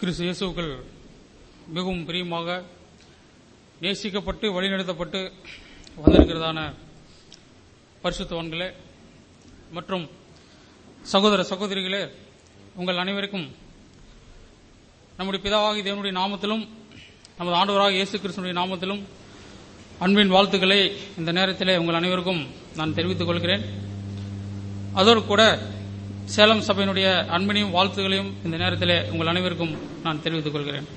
கிறிஸ்து இயேசுக்கள் மிகவும் பிரியமாக நேசிக்கப்பட்டு வழிநடத்தப்பட்டு வந்திருக்கிறதான பரிசுத்தவான்களே மற்றும் சகோதர சகோதரிகளே உங்கள் அனைவருக்கும் நம்முடைய பிதாவாகி தேவனுடைய நாமத்திலும் நமது ஆண்டவராக இயேசு கிறிஸ்துடைய நாமத்திலும் அன்பின் வாழ்த்துக்களை இந்த நேரத்திலே உங்கள் அனைவருக்கும் நான் தெரிவித்துக் கொள்கிறேன் அதோடு கூட சேலம் சபையினுடைய அன்பினையும் வாழ்த்துகளையும் இந்த நேரத்திலே உங்கள் அனைவருக்கும் நான் தெரிவித்துக் கொள்கிறேன்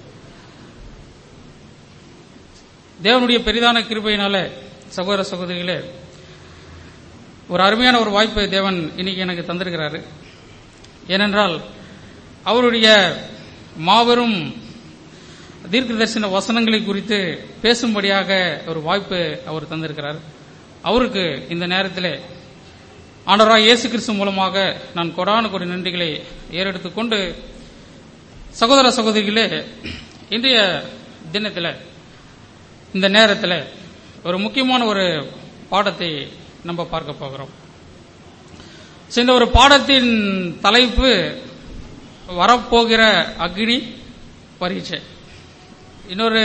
தேவனுடைய பெரிதான கிருபையினால சகோதர சகோதரிகளே ஒரு அருமையான ஒரு வாய்ப்பை தேவன் இன்னைக்கு எனக்கு தந்திருக்கிறாரு ஏனென்றால் அவருடைய மாபெரும் தீர்க்க தரிசன வசனங்களை குறித்து பேசும்படியாக ஒரு வாய்ப்பு அவர் தந்திருக்கிறார் அவருக்கு இந்த நேரத்திலே ஆண்டவராக இயேசு கிறிஸ்து மூலமாக நான் கொடான கொடி நன்றிகளை ஏறெடுத்துக் கொண்டு சகோதர சகோதரிகளே இன்றைய தினத்தில் இந்த நேரத்தில் ஒரு முக்கியமான ஒரு பாடத்தை நம்ம பார்க்க போகிறோம் So, இந்த ஒரு பாடத்தின் தலைப்பு வரப்போகிற அக்னி பரீட்சை இன்னொரு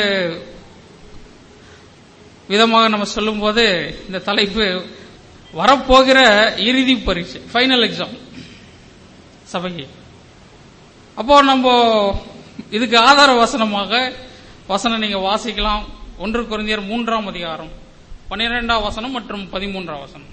விதமாக நம்ம சொல்லும்போது இந்த தலைப்பு வரப்போகிற இறுதி பரீட்சை ஃபைனல் எக்ஸாம் சபைக்கு அப்போ நம்ம இதுக்கு ஆதார வசனமாக வசனம் நீங்க வாசிக்கலாம் ஒன்று குறைந்தியர் மூன்றாம் அதிகாரம் பன்னிரெண்டாம் வசனம் மற்றும் பதிமூன்றாம் வசனம்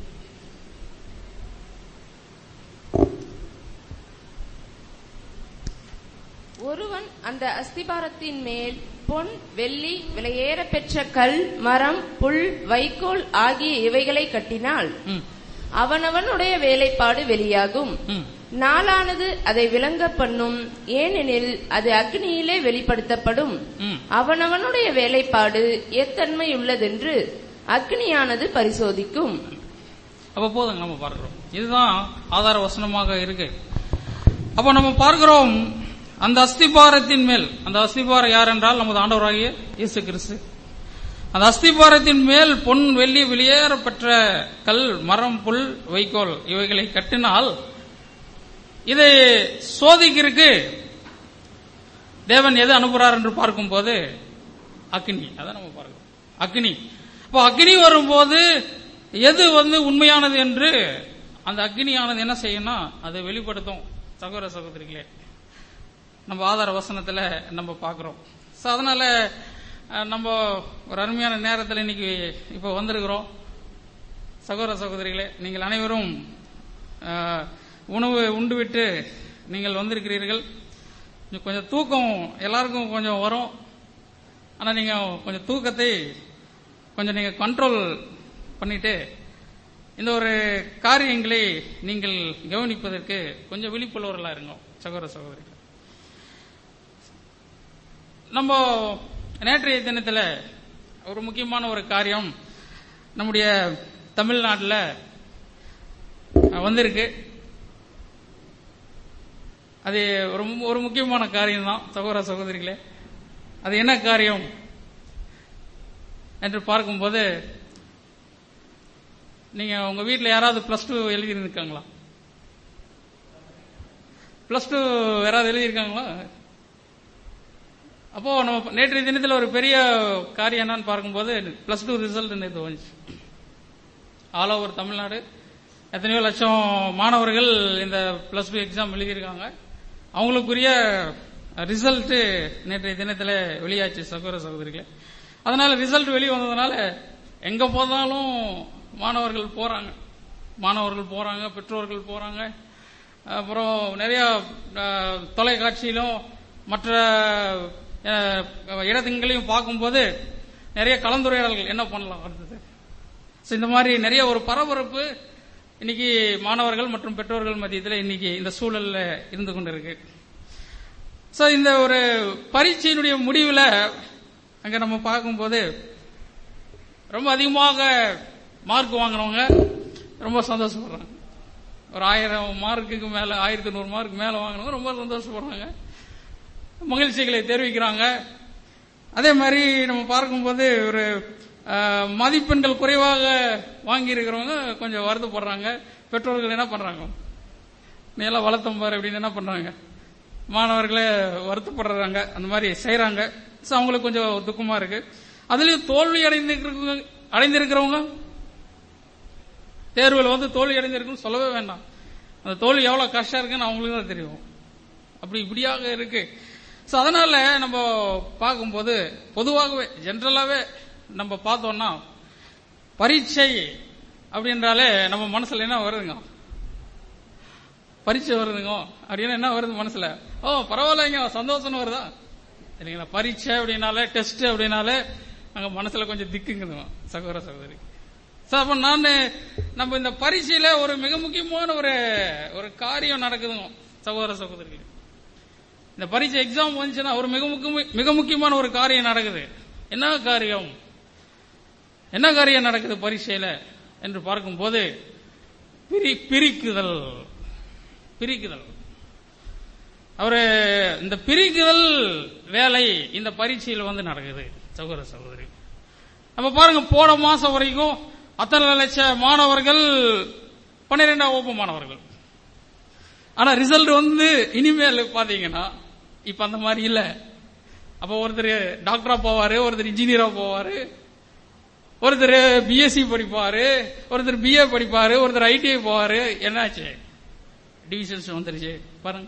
ஒருவன் அந்த அஸ்திபாரத்தின் மேல் பொன் வெள்ளி விலையேற பெற்ற கல் மரம் புல் வைக்கோல் ஆகிய இவைகளை கட்டினால் ம், அவனவனுடைய வேலைப்பாடு வெளியாகும் ம், நாளானது அதை விளங்க பண்ணும் ஏனெனில் அது அக்னியிலே வெளிப்படுத்தப்படும் ம். அவனவனுடைய வேலைப்பாடு எத்தன்மையுள்ளதென்று அக்னியானது பரிசோதிக்கும் அப்ப போதுங்க நம்ம பார்க்கிறோம் இதுதான் ஆதார வசனமாக இருக்கு அப்ப நம்ம பார்க்கிறோம் அந்த அஸ்திபாரத்தின் மேல் அந்த அஸ்திபாரம் யார் என்றால் நமது ஆண்டவராகிய இயேசு கிறிஸ்து அந்த அஸ்திபாரத்தின் மேல் பொன் வெள்ளி வெளியேற பெற்ற கல் மரம் புல் வைக்கோல் இவைகளை கட்டினால் இதை சோதிக்கிறதுக்கு தேவன் எது அனுப்புறார் என்று பார்க்கும்போது அக்னி அதான் நம்ம பார்க்கிறோம் அக்னி அப்போ அக்னி வரும்போது எது வந்து உண்மையானது என்று அந்த அக்னியானது என்ன செய்யணும் அதை வெளிப்படுத்தும் சகோதர சகோதரிகளே நம்ம ஆதார வசனத்துல நம்ம பார்க்கிறோம் ஸோ அதனால அஹ், நம்ம ஒரு அருமையான நேரத்தில் இன்னைக்கு இப்போ வந்திருக்கிறோம் சகோதர சகோதரிகளே நீங்கள் அனைவரும் அஹ், உணவு உண்டுவிட்டு நீங்கள் வந்திருக்கிறீர்கள் இன்னும் கொஞ்சம் தூக்கம் எல்லாருக்கும் கொஞ்சம் வரும் ஆனால் நீங்கள் கொஞ்சம் தூக்கத்தை கொஞ்சம் நீங்கள் கண்ட்ரோல் பண்ணிட்டு இந்த ஒரு காரியங்களை நீங்கள் கவனிப்பதற்கு கொஞ்சம் விழிப்புணர்வர்களாக இருங்க சகோதர சகோதரிகள் நம்ம நேற்றைய தினத்தில் ஒரு முக்கியமான ஒரு காரியம் நம்முடைய தமிழ்நாட்டில் வந்திருக்கு அது ஒரு மு- ஒரு முக்கியமான காரியம் தான் சகோதர சகோதரிகளே அது என்ன காரியம் என்று பார்க்கும்போது நீங்க உங்க வீட்டில் யாராவது பிளஸ் டூ எழுதியிருக்காங்களா பிளஸ் டூ யாராவது எழுதியிருக்காங்களா அப்போ நம்ம நேற்றைய தினத்தில் ஒரு பெரிய காரியம் என்னன்னு பார்க்கும்போது பிளஸ் டூ ரிசல்ட் நேற்று வந்துச்சு ஆல் ஓவர் தமிழ்நாடு எத்தனையோ லட்சம் மாணவர்கள் இந்த பிளஸ் டூ எக்ஸாம் எழுதியிருக்காங்க அவங்களுக்குரிய ரிசல்ட் நேற்றைய தினத்தில் வெளியாச்சு சகோதர சகோதரிகளே அதனால ரிசல்ட் வெளியே வந்ததுனால எங்க போனாலும் மாணவர்கள் போறாங்க மாணவர்கள் போறாங்க பெற்றோர்கள் போறாங்க அப்புறம் நிறைய அஹ், தொலைக்காட்சியிலும் மற்ற அஹ், இடத்துங்களையும் பார்க்கும்போது நிறைய கலந்துரையாடல்கள் என்ன பண்ணலாம் அடுத்தது So, இந்த மாதிரி நிறைய ஒரு பரபரப்பு இன்னைக்கு மாணவர்கள் மற்றும் பெற்றோர்கள் மத்தியத்தில் இன்னைக்கு இந்த சூழல்ல இருந்து கொண்டிருக்கு சோ இந்த ஒரு பரீட்சையினுடைய முடிவுல அங்க நம்ம பார்க்கும்போது ரொம்ப அதிகமாக மார்க் வாங்குறவங்க ரொம்ப சந்தோஷப்படுறாங்க ஒரு ஆயிரம் மார்க்குக்கு மேல ஆயிரத்தி நூறு மார்க் மேல வாங்குறவங்க ரொம்ப சந்தோஷப்படுறாங்க மகிழ்ச்சிகளை தெரிவிக்கிறாங்க அதே மாதிரி நம்ம பார்க்கும்போது ஒரு அஹ், மதிப்பெண்கள் குறைவாக வாங்கி இருக்கிறவங்க கொஞ்சம் வருத்தப்படுறாங்க பெற்றோர்கள் என்ன பண்றாங்க நீ எல்லாம் வளர்த்தம் பாரு அப்படின்னு என்ன பண்றாங்க மாணவர்களே வருத்தப்படுறாங்க அந்த மாதிரி செய்யறாங்க சோ அவங்களுக்கு கொஞ்சம் துக்கமா இருக்கு அதுலயும் தோல்வி அடைந்திருக்கிறவங்க அடைந்திருக்கிறவங்க தேர்வுல வந்து தோல்வி அடைந்திருக்குன்னு சொல்லவே வேண்டாம் அந்த தோல்வி எவ்வளவு கஷ்டம் இருக்குன்னு அவங்களுக்கு தான் தெரியும் அப்படி இப்படியாக இருக்கு சோ அதனால நம்ம பார்க்கும்போது பொதுவாகவே ஜென்ரலாவே நம்ம பார்த்தோம்னா பரீட்சை அப்படின்றாலே நம்ம மனசுல என்ன வருதுங்க பரீட்சை வருதுங்க அப்படின்னு என்ன வருது மனசுல ஓ பரவாயில்லைங்க சந்தோஷம் வருதா இல்லைங்களா பரீட்சை அப்படின்னாலே டெஸ்ட் அப்படின்னாலே அங்க மனசுல கொஞ்சம் திக்குங்குதுங்க சகோதர சகோதரி சோ அப்ப நான் நம்ம இந்த பரீட்சையில ஒரு மிக முக்கியமான ஒரு ஒரு காரியம் நடக்குதுங்க சகோதர சகோதரிகள் இந்த பரீட்சை எக்ஸாம் வந்துச்சுன்னா ஒரு மிக முக்கிய மிக முக்கியமான ஒரு காரியம் நடக்குது என்ன காரியம் என்ன காரியம் நடக்குது பரீட்சையில என்று பார்க்கும்போது பிரி பிரிக்குதல் பிரிக்குதல் அவரு இந்த பிரிக்குதல் வேலை இந்த பரீட்சையில் வந்து நடக்குது சகோதர சகோதரி நம்ம பாருங்க போன மாசம் வரைக்கும் அத்தனை லட்ச மாணவர்கள் பன்னிரெண்டாம் வகுப்பு மாணவர்கள் ஆனா ரிசல்ட் வந்து இனிமேல் பாத்தீங்கன்னா இப்ப அந்த மாதிரி இல்ல அப்ப ஒருத்தர் டாக்டரா போவாரு ஒருத்தர் இன்ஜினியரா போவாரு ஒருத்தர் பிஎஸ்சி படிப்பாரு ஒருத்தர் பிஏ படிப்பாரு ஒருத்தர் ஐடிஐ போவாரு என்னாச்சு டிவிஷன்ஸ் வந்துருச்சு பாருங்க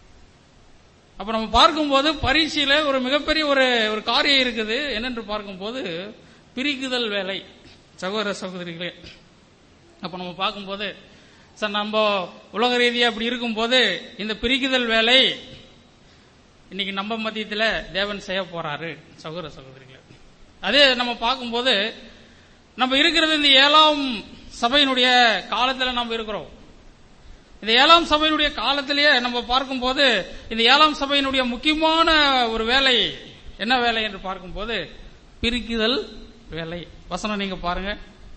அப்ப நம்ம பார்க்கும்போது பரீட்சையில ஒரு மிகப்பெரிய ஒரு ஒரு காரியம் இருக்குது என்னென்று பார்க்கும்போது பிரிக்குதல் வேலை சகோதர சகோதரிகளே அப்ப நம்ம பார்க்கும்போது சார் நம்ம உலக ரீதியா அப்படி இருக்கும்போது இந்த பிரிக்குதல் வேலை இன்னைக்கு நம்ம மத்தியத்துல தேவன் செய்ய போறாரு சகோதர சகோதரிகளே அதே நம்ம பார்க்கும்போது நம்ம இருக்கிறது இந்த ஏழாம் சபையினுடைய காலத்துல நம்ம இருக்கிறோம் இந்த ஏழாம் சபையினுடைய காலத்திலேயே நம்ம பார்க்கும்போது இந்த ஏழாம் சபையினுடைய முக்கியமான ஒரு வேலை என்ன வேலை என்று பார்க்கும்போது பிரிக்குதல் வேலை வசனம் நீங்க பாருங்க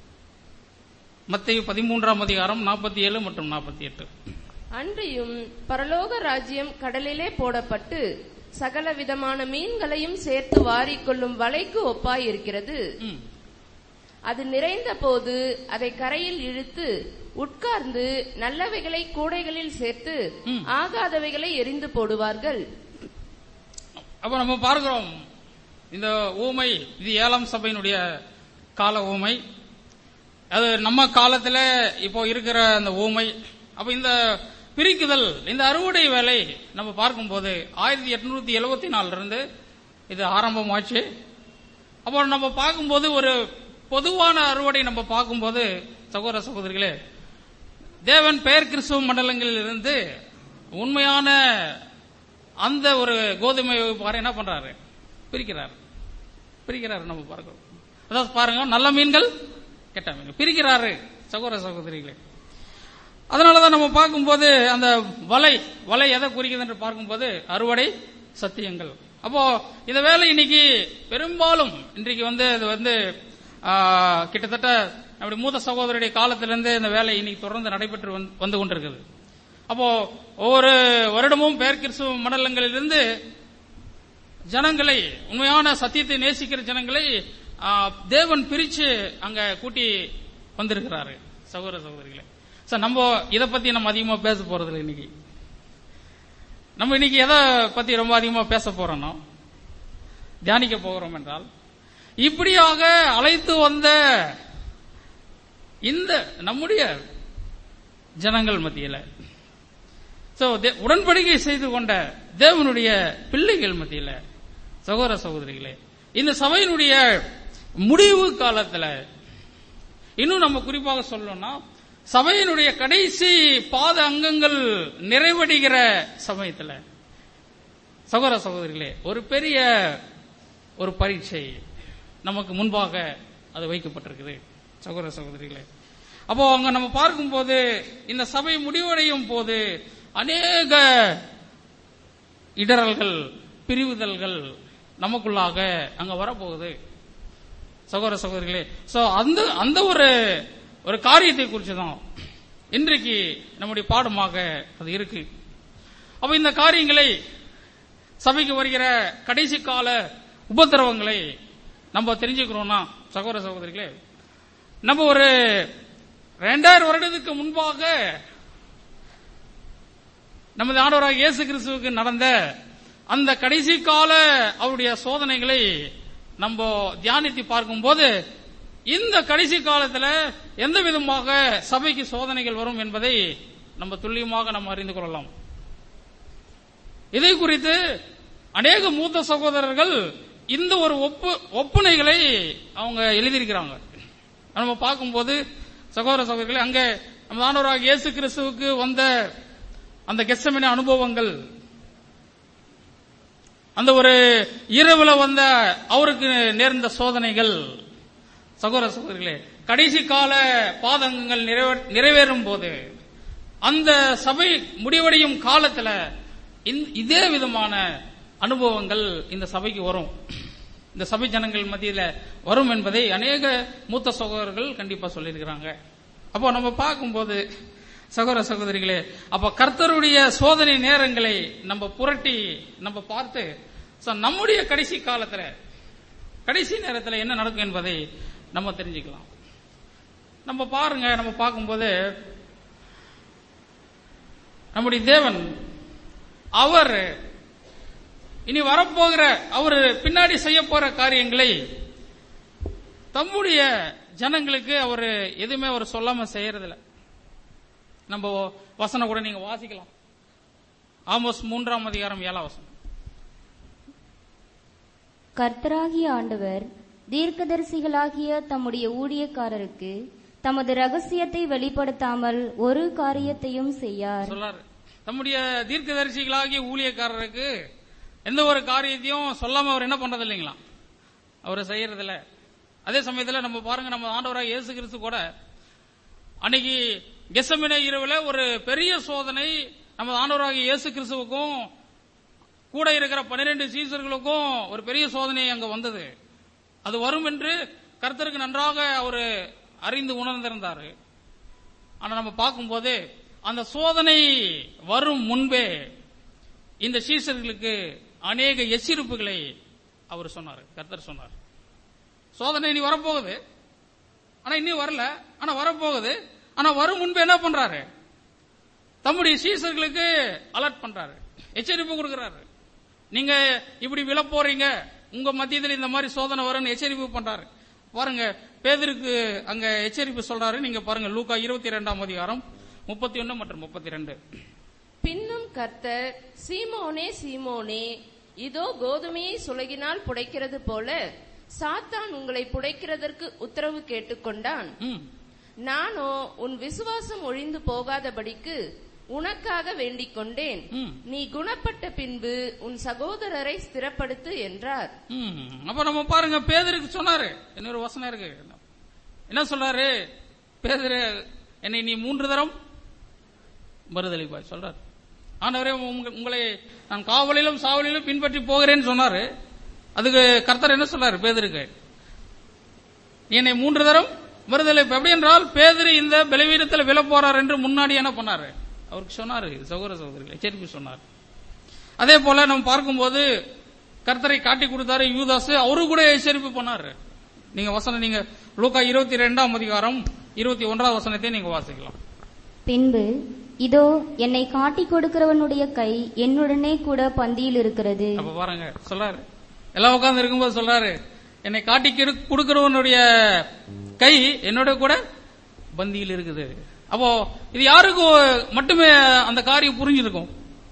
மத்திய பதிமூன்றாம் அதிகாரம் நாற்பத்தி ஏழு மற்றும் நாற்பத்தி எட்டு அன்றியும் பரலோக ராஜ்யம் கடலிலே போடப்பட்டு சகல விதமான மீன்களையும் சேர்த்து வாரிக்கொள்ளும் வலைக்கு ஒப்பாயிருக்கிறது ம். அது நிறைந்த போது அதை கரையில் இழுத்து உட்கார்ந்து நல்லவைகளை கூடைகளில் சேர்த்து ம். ஆகாதவைகளை எரிந்து போடுவார்கள் அப்ப நம்ம பார்க்கிறோம் இந்த ஊமை இது ஏழாம் சபையினுடைய கால ஊமை அது நம்ம காலத்துல இப்போ இருக்கிற அந்த ஊமை அப்ப இந்த பிரிக்குதல் இந்த அறுவடை வேலை நம்ம பார்க்கும்போது ஆயிரத்தி எட்நூத்தி எழுபத்தி நாலுல இருந்து இது ஆரம்பமாச்சு அப்போ நம்ம பார்க்கும்போது ஒரு பொதுவான அறுவடை நம்ம பார்க்கும்போது சகோதர சகோதரிகளே தேவன் பெயர் கிறிஸ்துவ மண்டலங்களில் இருந்து உண்மையான அந்த ஒரு கோதுமை வகுப்பாரை என்ன பண்றாரு பிரிக்கிறார் பிரிக்கிறாரு நம்ம பார்க்கிறோம் அதாவது பாருங்க நல்ல மீன்கள் கெட்ட மீன்கள் பிரிக்கிறாரு சகோதர சகோதரிகளே அதனாலதான் நம்ம பார்க்கும்போது அந்த வலை வலை எதை குறிக்குது என்று பார்க்கும்போது அறுவடை சத்தியங்கள் அப்போ இந்த வேலை இன்னைக்கு பெரும்பாலும் இன்றைக்கு வந்து இது வந்து ஆ, கிட்டத்தட்ட நம்முடைய மூத்த சகோதரருடைய காலத்திலிருந்து இந்த வேலை இன்னைக்கு தொடர்ந்து நடைபெற்று வந்து- வந்து கொண்டிருக்குது அப்போ ஒவ்வொரு வருடமும் பெயர் கிறிஸ்துவ மண்டலங்களிலிருந்து ஜனங்களை உண்மையான சத்தியத்தை நேசிக்கிற ஜனங்களை ஆ, தேவன் பிரிச்சு அங்க கூட்டி வந்திருக்கிறாரு சகோதர சகோதரிகளே சார் நம்ம இத பத்தி நம்ம அதிகமா பேச போறதில்லை இன்னைக்கு நம்ம இன்னைக்கு எதை பத்தி ரொம்ப அதிகமா பேச போறோம்னா தியானிக்க போகிறோம் என்றால் இப்படியாக அழைத்து வந்த இந்த நம்முடைய ஜனங்கள் மத்தியில சோ உடன்படிக்கை செய்து கொண்ட தேவனுடைய பிள்ளைகள் மத்தியில சகோதர சகோதரிகளே இந்த சபையினுடைய முடிவு காலத்துல இன்னும் நம்ம குறிப்பாக சொல்லணும்னா சபையினுடைய கடைசி பாத அங்கங்கள் நிறைவடைகிற சமயத்துல சகோதர சகோதரிகளே ஒரு பெரிய ஒரு பரீட்சை நமக்கு முன்பாக அது வைக்கப்பட்டிருக்குது சகோதர சகோதரிகளே அப்போ அங்க நம்ம பார்க்கும்போது இந்த சபை முடிவடையும் போது அநேக இடரல்கள் பிரிவுதல்கள் நமக்குள்ளாக அங்க வரப்போகுது சகோதர சகோதரிகளே சோ அந்த அந்த ஒரு ஒரு காரியத்தை குறித்து தான் இன்றைக்கு நம்முடைய பாடமாக அது இருக்கு அப்ப இந்த காரியங்களை சபைக்கு வருகிற கடைசி கால உபத்திரவங்களை நம்ம தெரிஞ்சுக்கிறோம்னா சகோதர சகோதரிகளே நம்ம ஒரு ரெண்டாயிரம் வருடத்துக்கு முன்பாக நமது ஆண்டவராக இயேசு கிறிஸ்துவுக்கு நடந்த அந்த கடைசி கால அவருடைய சோதனைகளை நம்ம தியானித்து பார்க்கும்போது இந்த கடைசி காலத்துல எந்த விதமாக சபைக்கு சோதனைகள் வரும் என்பதை நம்ம துல்லியமாக நம்ம அறிந்து கொள்ளலாம் இதை குறித்து அநேக மூத்த சகோதரர்கள் இந்த ஒரு ஒப்பு ஒப்புனைகளை அவங்க எழுதியிருக்கிறாங்க நம்ம பார்க்கும்போது சகோதர சகோதரிகளே அங்க நம்ம ஆண்டவராக இயேசு கிறிஸ்துவுக்கு வந்த அந்த கெசமின அனுபவங்கள் அந்த ஒரு இரவுல வந்த அவருக்கு நேர்ந்த சோதனைகள் சகோதர சகோதரிகளே கடைசி கால பாதகங்கள் நிறைவே- நிறைவேறும் போது அந்த சபை முடிவடையும் காலத்துல இந்த- இதே விதமான அனுபவங்கள் இந்த சபைக்கு வரும் இந்த சபை ஜனங்கள் மத்தியில வரும் என்பதை அநேக மூத்த சகோதரர்கள் கண்டிப்பா சொல்லியிருக்கிறாங்க அப்போ நம்ம பார்க்கும்போது சகோதர சகோதரிகளே அப்ப கர்த்தருடைய சோதனை நேரங்களை நம்ம புரட்டி நம்ம பார்த்து so நம்முடைய கடைசி காலத்துல கடைசி நேரத்துல என்ன நடக்கும் என்பதை நம்ம தெரிஞ்சுக்கலாம் நம்ம பாருங்க நம்ம பார்க்கும்போது நம்முடைய தேவன் அவர் இனி வரப்போகிற அவர் பின்னாடி செய்ய போற காரியங்களை தம்முடைய ஜனங்களுக்கு அவர் எதுவுமே அவர் சொல்லாம செய்யறதில்ல நம்ம வசனம் கூட நீங்க வாசிக்கலாம் ஆமோஸ் மூன்றாம் அதிகாரம் ஏழாம் வசனம் கர்த்தராகிய ஆண்டவர் தீர்க்கதரிசிகளாகிய தம்முடைய ஊழியக்காரருக்கு தமது ரகசியத்தை வெளிப்படுத்தாமல் ஒரு காரியத்தையும் செய்யார் சொல்றாரு தம்முடைய தீர்க்கதரிசிகளாகிய ஊழியக்காரருக்கு எந்த ஒரு காரியத்தையும் சொல்லாம அவர் என்ன பண்றது இல்லைங்களா அவர் செய்யறதில்ல அதே சமயத்துல நம்ம பாருங்க நம்ம ஆண்டவராக இயேசு கிறிஸ்து கூட அன்னைக்கு கெசமின இரவுல ஒரு பெரிய சோதனை நம்ம ஆண்டவராக இயேசு கிறிஸ்துவுக்கும் கூட இருக்கிற பன்னிரண்டு சீசர்களுக்கும் ஒரு பெரிய சோதனை அங்க வந்தது அது வரும் என்று கர்த்தருக்கு நன்றாக அவர் அறிந்து உணர்ந்திருந்தாரு ஆனா நம்ம பார்க்கும்போது அந்த சோதனை வரும் முன்பே இந்த சீசர்களுக்கு அநேக எச்சரிப்புகளை அவர் சொன்னார் கர்த்தர் சொன்னார் சோதனை இனி வரப்போகுது ஆனா இன்னும் வரல ஆனா வரப்போகுது ஆனா வரும் முன்பே என்ன பண்றாரு தம்முடைய சீசர்களுக்கு அலர்ட் பண்றாரு எச்சரிப்பு கொடுக்கறாரு நீங்க இப்படி விழ போறீங்க உங்க மத்தியத்தில் இந்த மாதிரி சோதனை வரும்னு எச்சரிப்பு பண்றாரு பாருங்க பேதருக்கு அங்க எச்சரிப்பு சொல்றாரு நீங்க பாருங்க லூக்கா இருபத்தி இரண்டாம் அதிகாரம் முப்பத்தி ஒன்னு மற்றும் முப்பத்தி ரெண்டு பின்னும் கர்த்தர் சீமோனே சீமோனே இதோ கோதுமையை சுலகினால் புடைக்கிறது போல சாத்தான் உங்களை புடைக்கிறதற்கு உத்தரவு கேட்டுக்கொண்டான் ம் நானோ உன் விசுவாசம் ஒழிந்து போகாதபடிக்கு உனக்காக வேண்டிக் கொண்டேன் ம் நீ குணப்பட்ட பின்பு உன் சகோதரரை ஸ்திரப்படுத்து என்றார் ம். அப்ப நம்ம பாருங்க பேதருக்கு சொன்னாரு இன்னொரு வசனம் இருக்கு என்ன சொல்றாரு பேதரு என்னை நீ மூன்று தரம் மறுதளிப்பாய் சொல்றாரு ஆண்டவரே உங்க- உங்களை நான் காவலிலும் சாவலிலும் பின்பற்றி போகிறேன்னு சொன்னாரு அதுக்கு கர்த்தர் என்ன சொல்றாரு பேதருக்கு நீ என்னை மூன்று தரம் மறுதளிப்பு எப்படி என்றால் பேதரு இந்த பலவீனத்தில் விழ போறார் என்று முன்னாடி என்ன பண்ணாரு அவருக்கு சொன்னாரு சகோதர சகோதரிகள் எச்சரிக்கை சொன்னார் அதே போல நம்ம பார்க்கும்போது கர்த்தரை காட்டி கொடுத்தாரு யூதாஸ் அவரு கூட எச்சரிப்பு பண்ணாரு நீங்க வசனம் நீங்க லூக்கா இருபத்தி ரெண்டாம் அதிகாரம் இருபத்தி ஒன்றாவது வசனத்தை நீங்க வாசிக்கலாம் பின்பு இதோ என்னை காட்டிக் கொடுக்கிறவனுடைய கை என்னுடனே கூட பந்தியில் இருக்கிறது அப்ப பாருங்க சொல்றாரு எல்லாம் உட்கார்ந்து இருக்கும்போது சொல்றாரு என்னை காட்டி கிடு- கொடுக்கிறவனுடைய கை என்னோட கூட பந்தியில் இருக்குது அப்போ இது யாருக்கு மட்டுமே அந்த காரியம் புரிஞ்சிருக்கும்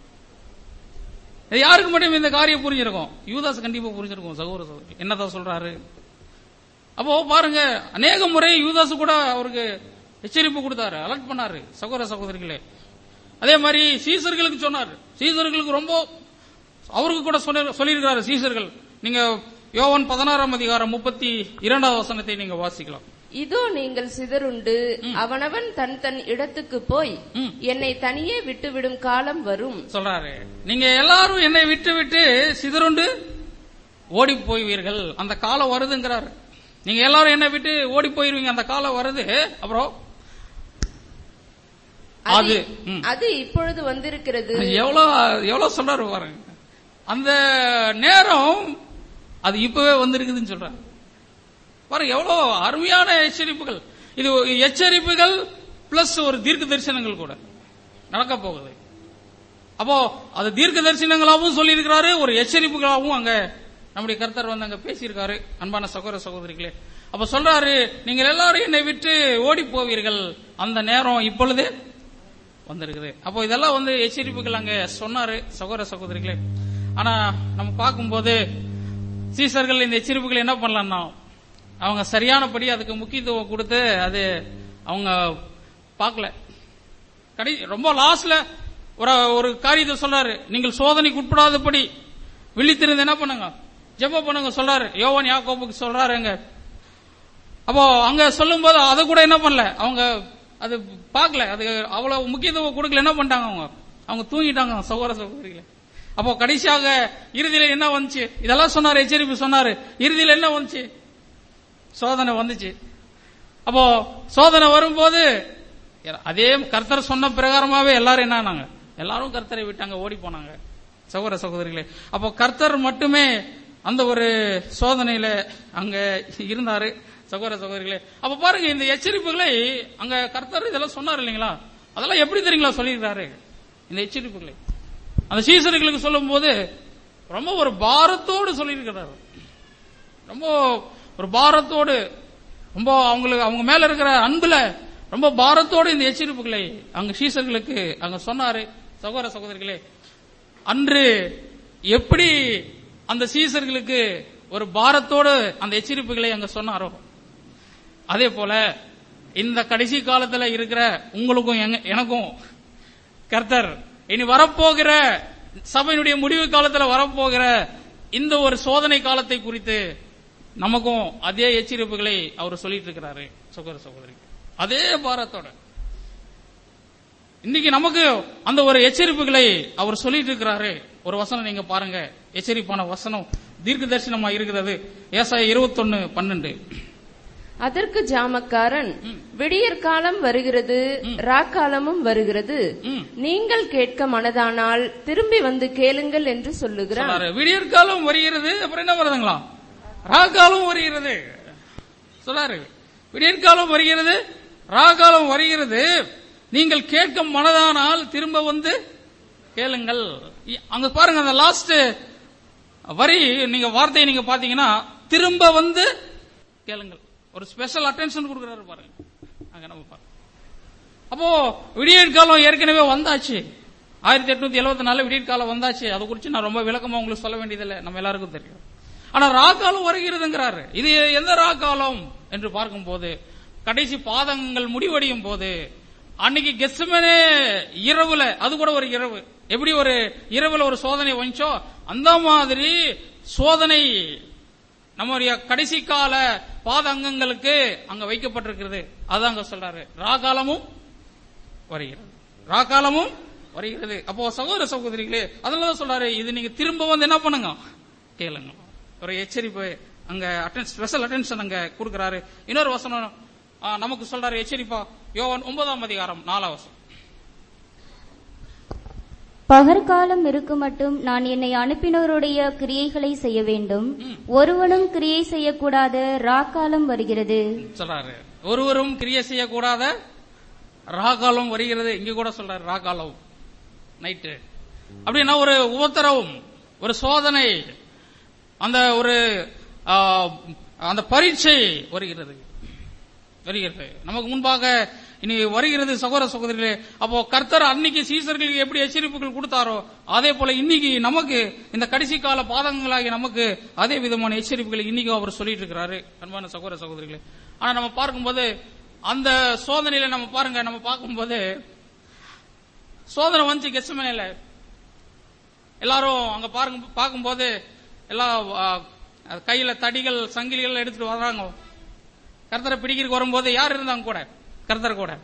இது யாருக்கு மட்டும் இந்த காரியம் புரிஞ்சிருக்கும் யூதாஸ் கண்டிப்பா புரிஞ்சிருக்கும் சகோதர சகோதரி என்னதான் சொல்றாரு அப்போ பாருங்க அநேக முறை யூதாஸ் கூட அவருக்கு எச்சரிப்பு கொடுத்தாரு அலர்ட் பண்ணாரு சகோதர சகோதரிகளே அதே மாதிரி சீசர்களுக்கு சொன்னார் சீசர்களுக்கு ரொம்ப அவருக்கு கூட சொன்ன- சொல்லியிருக்கிறாரு சீசர்கள் நீங்க யோவான் பதினாறாம் அதிகாரம் முப்பத்தி இரண்டாவது வசனத்தை நீங்க வாசிக்கலாம் இதோ நீங்கள் சிதறுண்டு அவனவன் தன் தன் இடத்துக்கு போய் ம். என்னை தனியே விட்டுவிடும் காலம் வரும் சொல்றாரு நீங்க எல்லாரும் என்னை விட்டு விட்டு சிதறுண்டு ஓடி போய்வீர்கள் அந்த காலம் வருதுங்கிறாரு நீங்க எல்லாரும் என்னை விட்டு ஓடி போயிருவீங்க அந்த காலம் வருது அப்புறம் அது ம். அது இப்பொழுது வந்திருக்கிறது எவ்வளவு எவ்வளவு சொல்றாரு பாருங்க அந்த நேரம் அது இப்பவே வந்திருக்குதுன்னு சொல்றாரு பாருங்க எவ்வளவு அருமையான எச்சரிப்புகள் இது எச்சரிப்புகள் பிளஸ் ஒரு தீர்க்க தரிசனங்கள் கூட நடக்க போகுது அப்போ அது தீர்க்க தரிசனங்களாகவும் சொல்லியிருக்கிறாரு ஒரு எச்சரிப்புகளாகவும் அங்க நம்முடைய கர்த்தர் வந்து அங்க பேசியிருக்காரு அன்பான சகோதர சகோதரிகளே அப்ப சொல்றாரு நீங்கள் எல்லாரும் என்னை விட்டு ஓடி போவீர்கள் அந்த நேரம் இப்பொழுது வந்திருக்குது அப்போ இதெல்லாம் வந்து எச்சரிப்புகள் அங்க சொன்னாரு சகோதர சகோதரிகளே ஆனா நம்ம பார்க்கும்போது சீசர்கள் இந்த எச்சரிப்புகள் என்ன பண்ணலாம்னா அவங்க சரியானபடி அதுக்கு முக்கியத்துவம் கொடுத்து அது அவங்க பார்க்கல கடை ரொம்ப லாஸ்ட்ல ஒரு ஒரு காரியத்தை சொல்றாரு நீங்கள் சோதனைக்கு உட்படாதபடி விழித்திருந்து என்ன பண்ணுங்க ஜெபம் பண்ணுங்க சொல்றாரு யோவான் யாக்கோபுக்கு சொல்றாருங்க அப்போ அங்க சொல்லும்போது அதை கூட என்ன பண்ணல அவங்க அது பார்க்கல அது அவ்வளவு முக்கியத்துவம் கொடுக்கல என்ன பண்ணிட்டாங்க அவங்க அவங்க தூங்கிட்டாங்க சகோதர சகோதரிகளை அப்போ கடைசியாக இறுதியில என்ன வந்துச்சு இதெல்லாம் சொன்னாரு எச்சரிப்பு சொன்னாரு இறுதியில என்ன வந்துச்சு சோதனை வந்துச்சு அப்போ சோதனை வரும்போது அதே கர்த்தர் சொன்ன பிரகாரமாவே எல்லாரும் என்ன ஆனாங்க எல்லாரும் கர்த்தரை விட்டாங்க ஓடி போனாங்க சகோதர சகோதரிகளே அப்போ கர்த்தர் மட்டுமே அந்த ஒரு சோதனையில அங்க இருந்தாரு சகோதர சகோதரிகளே அப்ப பாருங்க இந்த எச்சரிப்புகளை அங்க கர்த்தர் இதெல்லாம் சொன்னார் இல்லைங்களா அதெல்லாம் எப்படி தெரியுங்களா சொல்லியிருக்காரு இந்த எச்சரிப்புகளை அந்த சீசர்களுக்கு சொல்லும் போது ரொம்ப ஒரு பாரத்தோடு சொல்லியிருக்கிறாரு ரொம்ப ஒரு பாரத்தோடு ரொம்ப அவங்களுக்கு அவங்க மேல இருக்கிற அன்புல ரொம்ப பாரத்தோடு இந்த எச்சரிப்புகளை அங்க சீசர்களுக்கு அங்க சொன்னாரு சகோதர சகோதரிகளே அன்று எப்படி அந்த சீசர்களுக்கு ஒரு பாரத்தோடு அந்த எச்சரிப்புகளை அங்க சொன்னாரோ அதே போல இந்த கடைசி காலத்துல இருக்கிற உங்களுக்கும் எங்க- எனக்கும் கர்த்தர் இனி வரப்போகிற சபையினுடைய முடிவு காலத்துல வரப்போகிற இந்த ஒரு சோதனை காலத்தை குறித்து நமக்கும் அதே எச்சரிப்புகளை அவர் சொல்லிட்டு இருக்கிறாரு சகோதர சகோதரி அதே பாரத்தோட இன்னைக்கு நமக்கு அந்த ஒரு எச்சரிப்புகளை அவர் சொல்லிட்டு இருக்கிறாரு ஒரு வசனம் நீங்க பாருங்க எச்சரிப்பான வசனம் தீர்க்க தரிசனமா இருக்கிறது ஏசாய இருபத்தொன்னு பன்னெண்டு அதற்கு ஜாமக்காரன் விடியற் காலம் வருகிறது ராக்காலமும் வருகிறது ம். நீங்கள் கேட்க மனதானால் திரும்பி வந்து கேளுங்கள் என்று சொல்லுகிறான் சொல்றாரு விடியற்காலம் வருகிறது அப்புறம் என்ன வருதுங்களா ராகாலம் வருகிறது சொல்றாரு விடியற்காலம் வருகிறது ராகாலம் வருகிறது நீங்கள் கேட்க மனதானால் திரும்ப வந்து கேளுங்கள் இ- அங்க பாருங்க அந்த லாஸ்ட் வரி நீங்க வார்த்தையை நீங்க பாத்தீங்கன்னா திரும்ப வந்து கேளுங்கள் ஒரு ஸ்பெஷல் அட்டென்ஷன் கொடுக்கறாரு பாருங்க அங்க நம்ம பாருங்க அப்போ விடியற் காலம் ஏற்கனவே வந்தாச்சு ஆயிரத்தி எட்நூத்தி எழுபத்தி நாலு விடியற் காலம் வந்தாச்சு அதை குறித்து நான் ரொம்ப விளக்கமா உங்களுக்கு சொல்ல வேண்டியதில்லை நம்ம எல்லாருக்கும் தெரியும் ஆனா ராக்காலம் வருகிறதுங்கிறாரு இது எந்த ராக்காலம் என்று பார்க்கும்போது கடைசி பாதங்கள் முடிவடையும் போது அன்னைக்கு கெஸ்மனே இரவுல அது கூட ஒரு இரவு எப்படி ஒரு இரவுல ஒரு சோதனை வந்துச்சோ அந்த மாதிரி சோதனை நம்முடைய கடைசி கால பாத அங்கங்களுக்கு அங்க வைக்கப்பட்டிருக்கிறது அதான் அங்க சொல்றாரு ராகாலமும் வருகிறது ராகாலமும் வருகிறது அப்போ சகோதர சகோதரிகளே அதனாலதான் சொல்றாரு இது நீங்க திரும்ப வந்து என்ன பண்ணுங்க கேளுங்க ஒரு எச்சரிப்பு அங்க அட்டன் ஸ்பெஷல் அட்டென்ஷன் அங்க கொடுக்கறாரு இன்னொரு வசனம் ஆ, நமக்கு சொல்றாரு எச்சரிப்பா யோவான் ஒன்பதாம் அதிகாரம் நாலாம் வசனம் பகற்காலம் இருக்குமட்டும் நான் என்னை அனுப்பினவருடைய கிரியைகளை செய்ய வேண்டும் ஒருவனும் கிரியை செய்யக்கூடாத ராக்காலம் வருகிறது சொல்றாரு ஒருவரும் கிரியை செய்யக்கூடாத ராகாலம் வருகிறது இங்க கூட சொல்றாரு ராகாலம் நைட்டு அப்படின்னா ஒரு உபத்திரவும் ஒரு சோதனை அந்த ஒரு ஆ, அந்த பரீட்சை வருகிறது வருகிறது நமக்கு முன்பாக இனி வருகிறது சகோதர சகோதரிகளே அப்போ கர்த்தர் அன்னைக்கு சீசர்களுக்கு எப்படி எச்சரிப்புகள் கொடுத்தாரோ அதே போல இன்னைக்கு நமக்கு இந்த கடைசி கால பாதங்களாகி நமக்கு அதே விதமான எச்சரிப்புகளை இன்னைக்கும் அவர் சொல்லிட்டு இருக்கிறாரு அன்பான சகோதர சகோதரிகளே ஆனா நம்ம பார்க்கும்போது அந்த சோதனையில நம்ம பாருங்க நம்ம பார்க்கும்போது சோதனை வந்துச்சு கெச்சமனையில எல்லாரும் அங்க பாருங்க பார்க்கும்போது எல்லாம் ஆ, கையில தடிகள் சங்கிலிகள் எடுத்துட்டு வர்றாங்க கர்த்தரை பிடிக்கிறதுக்கு வரும்போது யார் இருந்தாங்க கூட கர்த்தர் கூட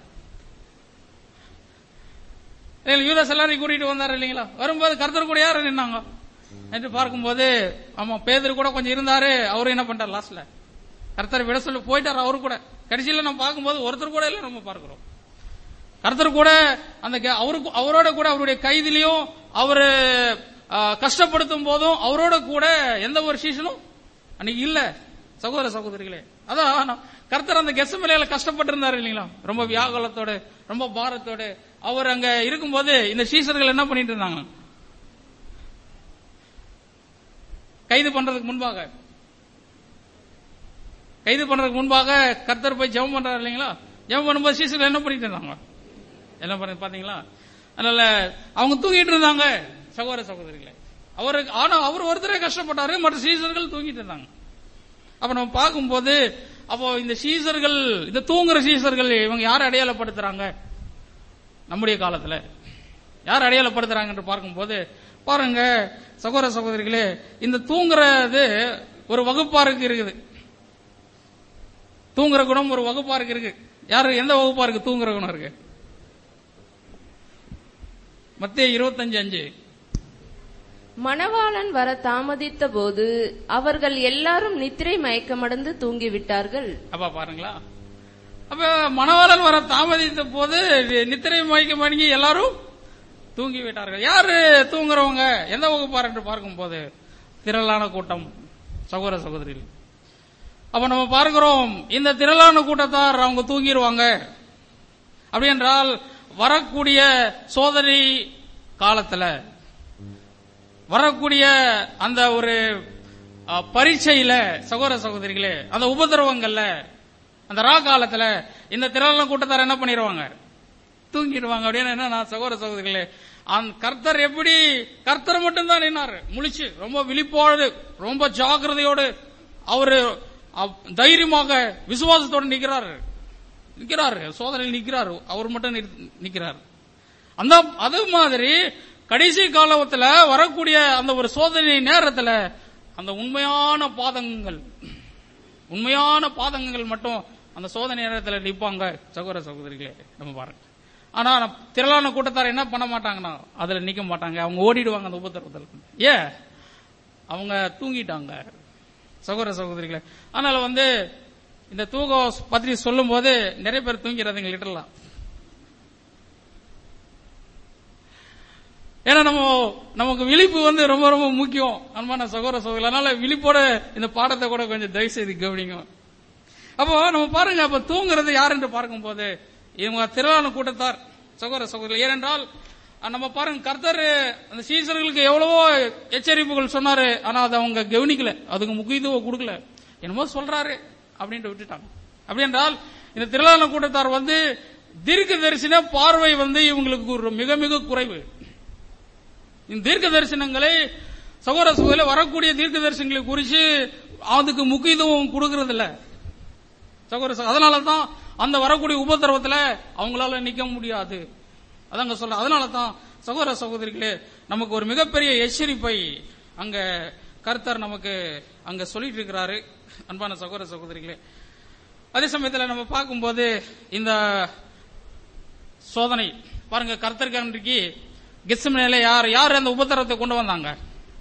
இல்ல, யூதாஸ் எல்லாரையும் கூட்டிட்டு வந்தாரு இல்லைங்களா வரும்போது கர்த்தர் கூட யாரு நின்னாங்க என்று பார்க்கும்போது ஆமா பேதர் கூட கொஞ்சம் இருந்தாரு அவரும் என்ன பண்ணிட்டார் லாஸ்ட்ல கர்த்தரை விட சொல்லி போயிட்டாரு அவரு கூட கடைசியில நம்ம பார்க்கும்போது ஒருத்தர் கூட இல்ல நம்ம பார்க்கிறோம் கர்த்தர் கூட அந்த க- அவருக்கு அவரோட கூட அவருடைய கைதிலையும் அவரு ஆ, கஷ்டப்படுத்தும் போதும் அவரோட கூட எந்த ஒரு சீசனும் அன்னைக்கு இல்ல சகோதர சகோதரிகளே அதான் நான் கர்த்தர் அந்த கெசமலையில கஷ்டப்பட்டு இருந்தாரு இல்லைங்களா ரொம்ப வியாகுலத்தோட ரொம்ப பாரத்தோட அவர் அங்க இருக்கும்போது இந்த சீசர்கள் என்ன பண்ணிட்டு இருந்தாங்க கைது பண்றதுக்கு முன்பாக கைது பண்றதுக்கு முன்பாக கர்த்தர் போய் ஜெபம் பண்றாரு இல்லைங்களா ஜெபம் பண்ணும்போது சீசர்கள் என்ன பண்ணிட்டு இருந்தாங்க என்ன பண்ண பாத்தீங்களா அதனால அவங்க தூங்கிட்டு இருந்தாங்க சகோதர சகோதரிகளை அவருக்கு ஆனா அவர் ஒருத்தரே கஷ்டப்பட்டாரு மற்ற சீசர்கள் தூங்கிட்டு இருந்தாங்க அப்ப நம்ம பார்க்கும்போது அப்போ இந்த சீசர்கள் இந்த தூங்குற சீசர்கள் இவங்க யார் அடையாளப்படுத்துறாங்க நம்முடைய காலத்துல யார் அடையாளப்படுத்துறாங்க என்று பார்க்கும்போது பாருங்க சகோதர சகோதரிகளே இந்த தூங்குறது ஒரு வகுப்பாருக்கு இருக்குது தூங்குற குணம் ஒரு வகுப்பாருக்கு இருக்கு யாரு எந்த வகுப்பாருக்கு தூங்குற குணம் இருக்கு மத்திய இருபத்தஞ்சு அஞ்சு மணவாளன் வர தாமதித்த போது அவர்கள் எல்லாரும் நித்திரை மயக்கமடைந்து தூங்கிவிட்டார்கள் அப்பா பாருங்களா அப்ப மணவாளன் வர தாமதித்த போது நித்திரை மயக்க மணங்கி எல்லாரும் தூங்கி விட்டார்கள் யாரு தூங்குறவங்க எந்த வகுப்பார் என்று பார்க்கும்போது திரளான கூட்டம் சகோதர சகோதரிகள் அப்ப நம்ம பார்க்கிறோம் இந்த திரளான கூட்டத்தார் அவங்க தூங்கிடுவாங்க அப்படி என்றால் வரக்கூடிய சோதனை காலத்துல வரக்கூடிய அந்த ஒரு அ, பரீட்சையில சகோதர சகோதரிகளே அந்த உபதிரவங்கள்ல அந்த ரா காலத்துல இந்த திரளான கூட்டத்தார் என்ன பண்ணிடுவாங்க தூங்கிடுவாங்க அப்படின்னு என்ன நான் சகோதர சகோதரிகளே அந்த கர்த்தர் எப்படி கர்த்தர் மட்டும்தான் நின்னாரு முழிச்சு ரொம்ப விழிப்போடு ரொம்ப ஜாக்கிரதையோடு அவரு அவ்- தைரியமாக விசுவாசத்தோடு நிக்கிறாரு நிக்கிறாரு சோதனையில் நிக்கிறாரு அவர் மட்டும் நிறு- நிக்கிறாரு அந்த அது மாதிரி கடைசி காலத்துல வரக்கூடிய அந்த ஒரு சோதனை நேரத்துல அந்த உண்மையான பாதங்கள் உண்மையான பாதங்கள் மட்டும் அந்த சோதனை நேரத்துல நிப்பாங்க சகோதர சகோதரிகளே நம்ம பாருங்க ஆனா நம்ம திரளான கூட்டத்தார் என்ன பண்ண மாட்டாங்கன்னா அதுல நிக்க மாட்டாங்க அவங்க ஓடிடுவாங்க அந்த உபத்திரவத்தில் ஏன் அவங்க தூங்கிட்டாங்க சகோதர சகோதரிகளே அதனால வந்து இந்த தூக்கம் பத்தி சொல்லும் போது நிறைய பேர் தூங்கிறதுங்க லிட்டரலாம் ஏன்னா நம்ம நமக்கு விழிப்பு வந்து ரொம்ப ரொம்ப முக்கியம் அன்பான சகோதர சகோதரி அதனால விழிப்போட இந்த பாடத்தை கூட கொஞ்சம் தயவு செய்து கவனிங்க அப்போ நம்ம பாருங்க அப்ப தூங்குறது யார் என்று பார்க்கும்போது இவங்க திரளான கூட்டத்தார் சகோதர சகோதரி ஏனென்றால் அஹ், நம்ம பாருங்க கர்த்தர் அந்த சீசர்களுக்கு எவ்வளவோ எச்சரிப்புகள் சொன்னாரு ஆனா அதை அவங்க கவனிக்கல அதுக்கு முக்கியத்துவம் கொடுக்கல என்னமோ சொல்றாரு அப்படின்ட்டு விட்டுட்டாங்க அப்படி என்றால் இந்த திரளான கூட்டத்தார் வந்து தீர்க்க தரிசன பார்வை வந்து இவங்களுக்கு ஒரு மிக மிக குறைவு இந்த தீர்க்க தரிசனங்களை சகோதர சகோதரி வரக்கூடிய தீர்க்க தரிசனங்களை குறித்து அதுக்கு முக்கியத்துவம் கொடுக்கறது இல்ல சகோதர சகோ- அதனால தான் அந்த வரக்கூடிய உபத்திரவத்துல அவங்களால நிக்க முடியாது அதாங்க சொல்ற அதனால தான் சகோதர சகோதரிகளே நமக்கு ஒரு மிகப்பெரிய எச்சரிப்பை அங்க கர்த்தர் நமக்கு அங்க சொல்லிட்டு இருக்கிறாரு அன்பான சகோதர சகோதரிகளே அதே சமயத்துல நம்ம பார்க்கும்போது இந்த சோதனை பாருங்க கர்த்தருக்கு அன்றைக்கு கெத்செமனேல யார் யார் அந்த உபத்திரத்தை கொண்டு வந்தாங்க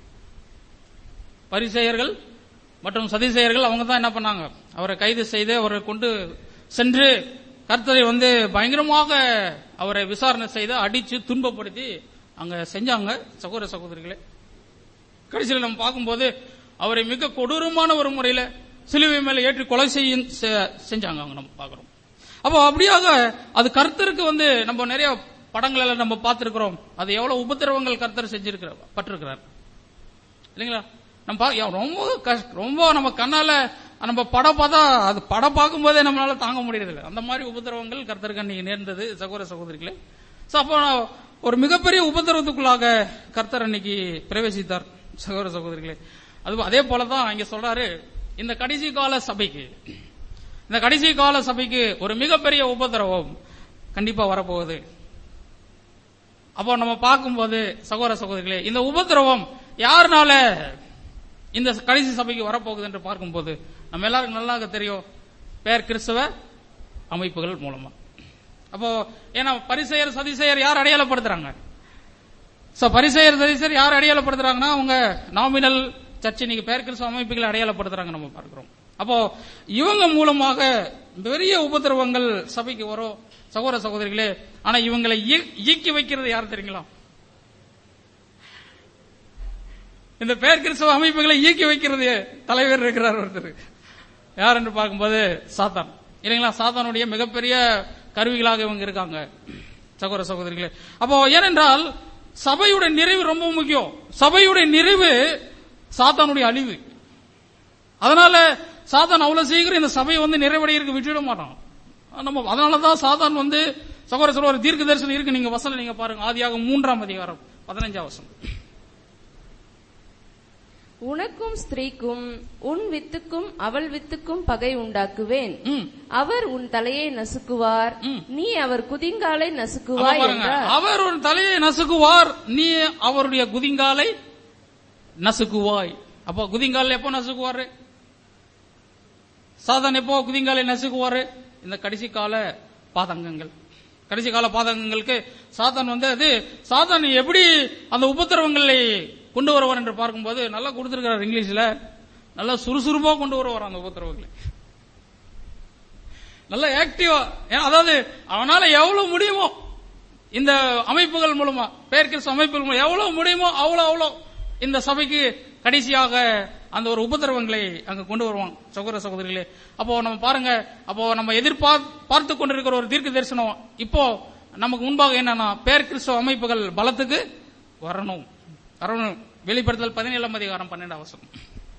பரிசெயர்கள் மற்றும் சதிசெயர்கள் அவங்க தான் என்ன பண்ணாங்க அவரை கைது செய்து அவரை கொண்டு சென்று கர்த்தரை வந்து பயங்கரமாக அவரை விசாரணை செய்து அடிச்சு துன்பப்படுத்தி அங்க செஞ்சாங்க சகோதர சகோதரிகளே கடைசியில் நம்ம பார்க்கும்போது அவரை மிக கொடூரமான ஒரு முறையில சிலுவை மேல ஏற்றி கொலை செய்யும் செ- செஞ்சாங்க அவங்க நம்ம பார்க்கிறோம் அப்போ அப்படியாக அது கர்த்தருக்கு வந்து நம்ம நிறைய படங்கள் எல்லாம் நம்ம பார்த்திருக்கிறோம் அது எவ்வளவு உபத்திரவங்கள் கர்த்தர் செஞ்சிருக்கிறார் பட்டிருக்கிறார் இல்லைங்களா நம்ம பா- யா- ரொம்ப கஷ்ட ரொம்ப நம்ம கண்ணால நம்ம படம் பார்த்தா அது படம் பார்க்கும்போதே நம்மளால தாங்க முடியறதில்ல அந்த மாதிரி உபத்திரவங்கள் கர்த்தருக்கு அன்னைக்கு நேர்ந்தது சகோதர சகோதரிகளே சோ அப்போ ஒரு மிகப்பெரிய உபத்திரவத்துக்குள்ளாக கர்த்தர் அன்னைக்கு பிரவேசித்தார் சகோதர சகோதரிகளே அது அதே போலதான் இங்க சொல்றாரு இந்த கடைசி கால சபைக்கு இந்த கடைசி கால சபைக்கு ஒரு மிகப்பெரிய உபத்திரவம் கண்டிப்பா வரப்போகுது அப்போ நம்ம பார்க்கும்போது சகோதர சகோதரிகளே இந்த உபத்திரவம் யாருனால இந்த கடைசி சபைக்கு வரப்போகுது என்று பார்க்கும்போது நம்ம எல்லாருக்கும் நல்லா தெரியும் பேர் கிறிஸ்தவ அமைப்புகள் மூலமா அப்போ ஏன்னா பரிசெயர் சதிசெயர் யார் அடையாளப்படுத்துறாங்க சோ பரிசெயர் சதிசெயர் யார் அடையாளப்படுத்துறாங்கன்னா அவங்க நாமினல் சர்ச் இன்னைக்கு பேர் கிறிஸ்தவ அமைப்புகளை அடையாளப்படுத்துறாங்க நம்ம பார்க்கிறோம் அப்போ இவங்க மூலமாக பெரிய உபதிரவங்கள் சபைக்கு வரும் சகோதர சகோதரிகளே ஆனா இவங்களை இய- இயக்கி வைக்கிறது யார் தெரியுங்களா இந்த பேர் கிறிஸ்தவ அமைப்புகளை இயக்கி வைக்கிறது தலைவர் இருக்கிறார் ஒருத்தர் யார் என்று பார்க்கும்போது சாத்தான் இல்லைங்களா சாத்தானுடைய மிகப்பெரிய கருவிகளாக இவங்க இருக்காங்க சகோதர சகோதரிகளே அப்போ ஏனென்றால் சபையுடைய நிறைவு ரொம்ப முக்கியம் சபையுடைய நிறைவு சாத்தானுடைய அழிவு அதனால சாத்தான் அவ்வளவு சீக்கிரம் இந்த சபையை வந்து நிறைவடையிருக்கு விட்டுவிட மாட்டான் நம்ம அதனாலதான் சாத்தான் வந்து சகோதர சொல்ல ஒரு தீர்க்க தரிசனம் இருக்கு நீங்க வசனம் நீங்க பாருங்க ஆதியாக மூன்றாம் அதிகாரம் பதினஞ்சாம் வசனம் உனக்கும் ஸ்திரீக்கும் உன் வித்துக்கும் அவள் வித்துக்கும் பகை உண்டாக்குவேன் ம். அவர் உன் தலையை நசுக்குவார் ம். நீ அவர் குதிங்காலை அப்ப நசுக்குவாய் பாருங்க என்றார் அவர் ஒரு தலையை நசுக்குவார் நீ அவருடைய குதிங்காலை நசுக்குவாய் அப்போ குதிங்கால் எப்போ நசுக்குவாரு சாதான் எப்போ குதிங்காலை நசுக்குவாரு இந்த கடைசி கால பாதங்கங்கள் கடைசி கால பாதகங்களுக்கு சாத்தான் வந்து அது சாத்தான் எப்படி அந்த உபத்திரவங்களை கொண்டு வருவார் என்று பார்க்கும்போது நல்லா கொடுத்திருக்கிறார் இங்கிலீஷ்ல நல்லா சுறுசுறுப்பா கொண்டு வருவார் அந்த உபத்திரவங்களை நல்ல ஆக்டிவா ஏன் அதாவது அவனால எவ்வளவு முடியுமோ இந்த அமைப்புகள் மூலமா பேர்கிறிஸ்து அமைப்புகள் மூலம் எவ்வளவு முடியுமோ அவ்வளவு அவ்வளவு இந்த சபைக்கு கடைசியாக அந்த ஒரு உபதிரவங்களை அங்க கொண்டு வருவான் சகோதர சகோதரிகளே அப்போ நம்ம பாருங்க அப்போ நம்ம எதிர்பார் பார்த்து கொண்டிருக்கிற ஒரு தீர்க்க தரிசனம் இப்போ நமக்கு முன்பாக என்னன்னா பேர் கிறிஸ்தவ அமைப்புகள் பலத்துக்கு வரணும் வரணும் வெளிப்படுத்தல் பதினேழாம் அதிகாரம் பன்னெண்டாம் வசனம்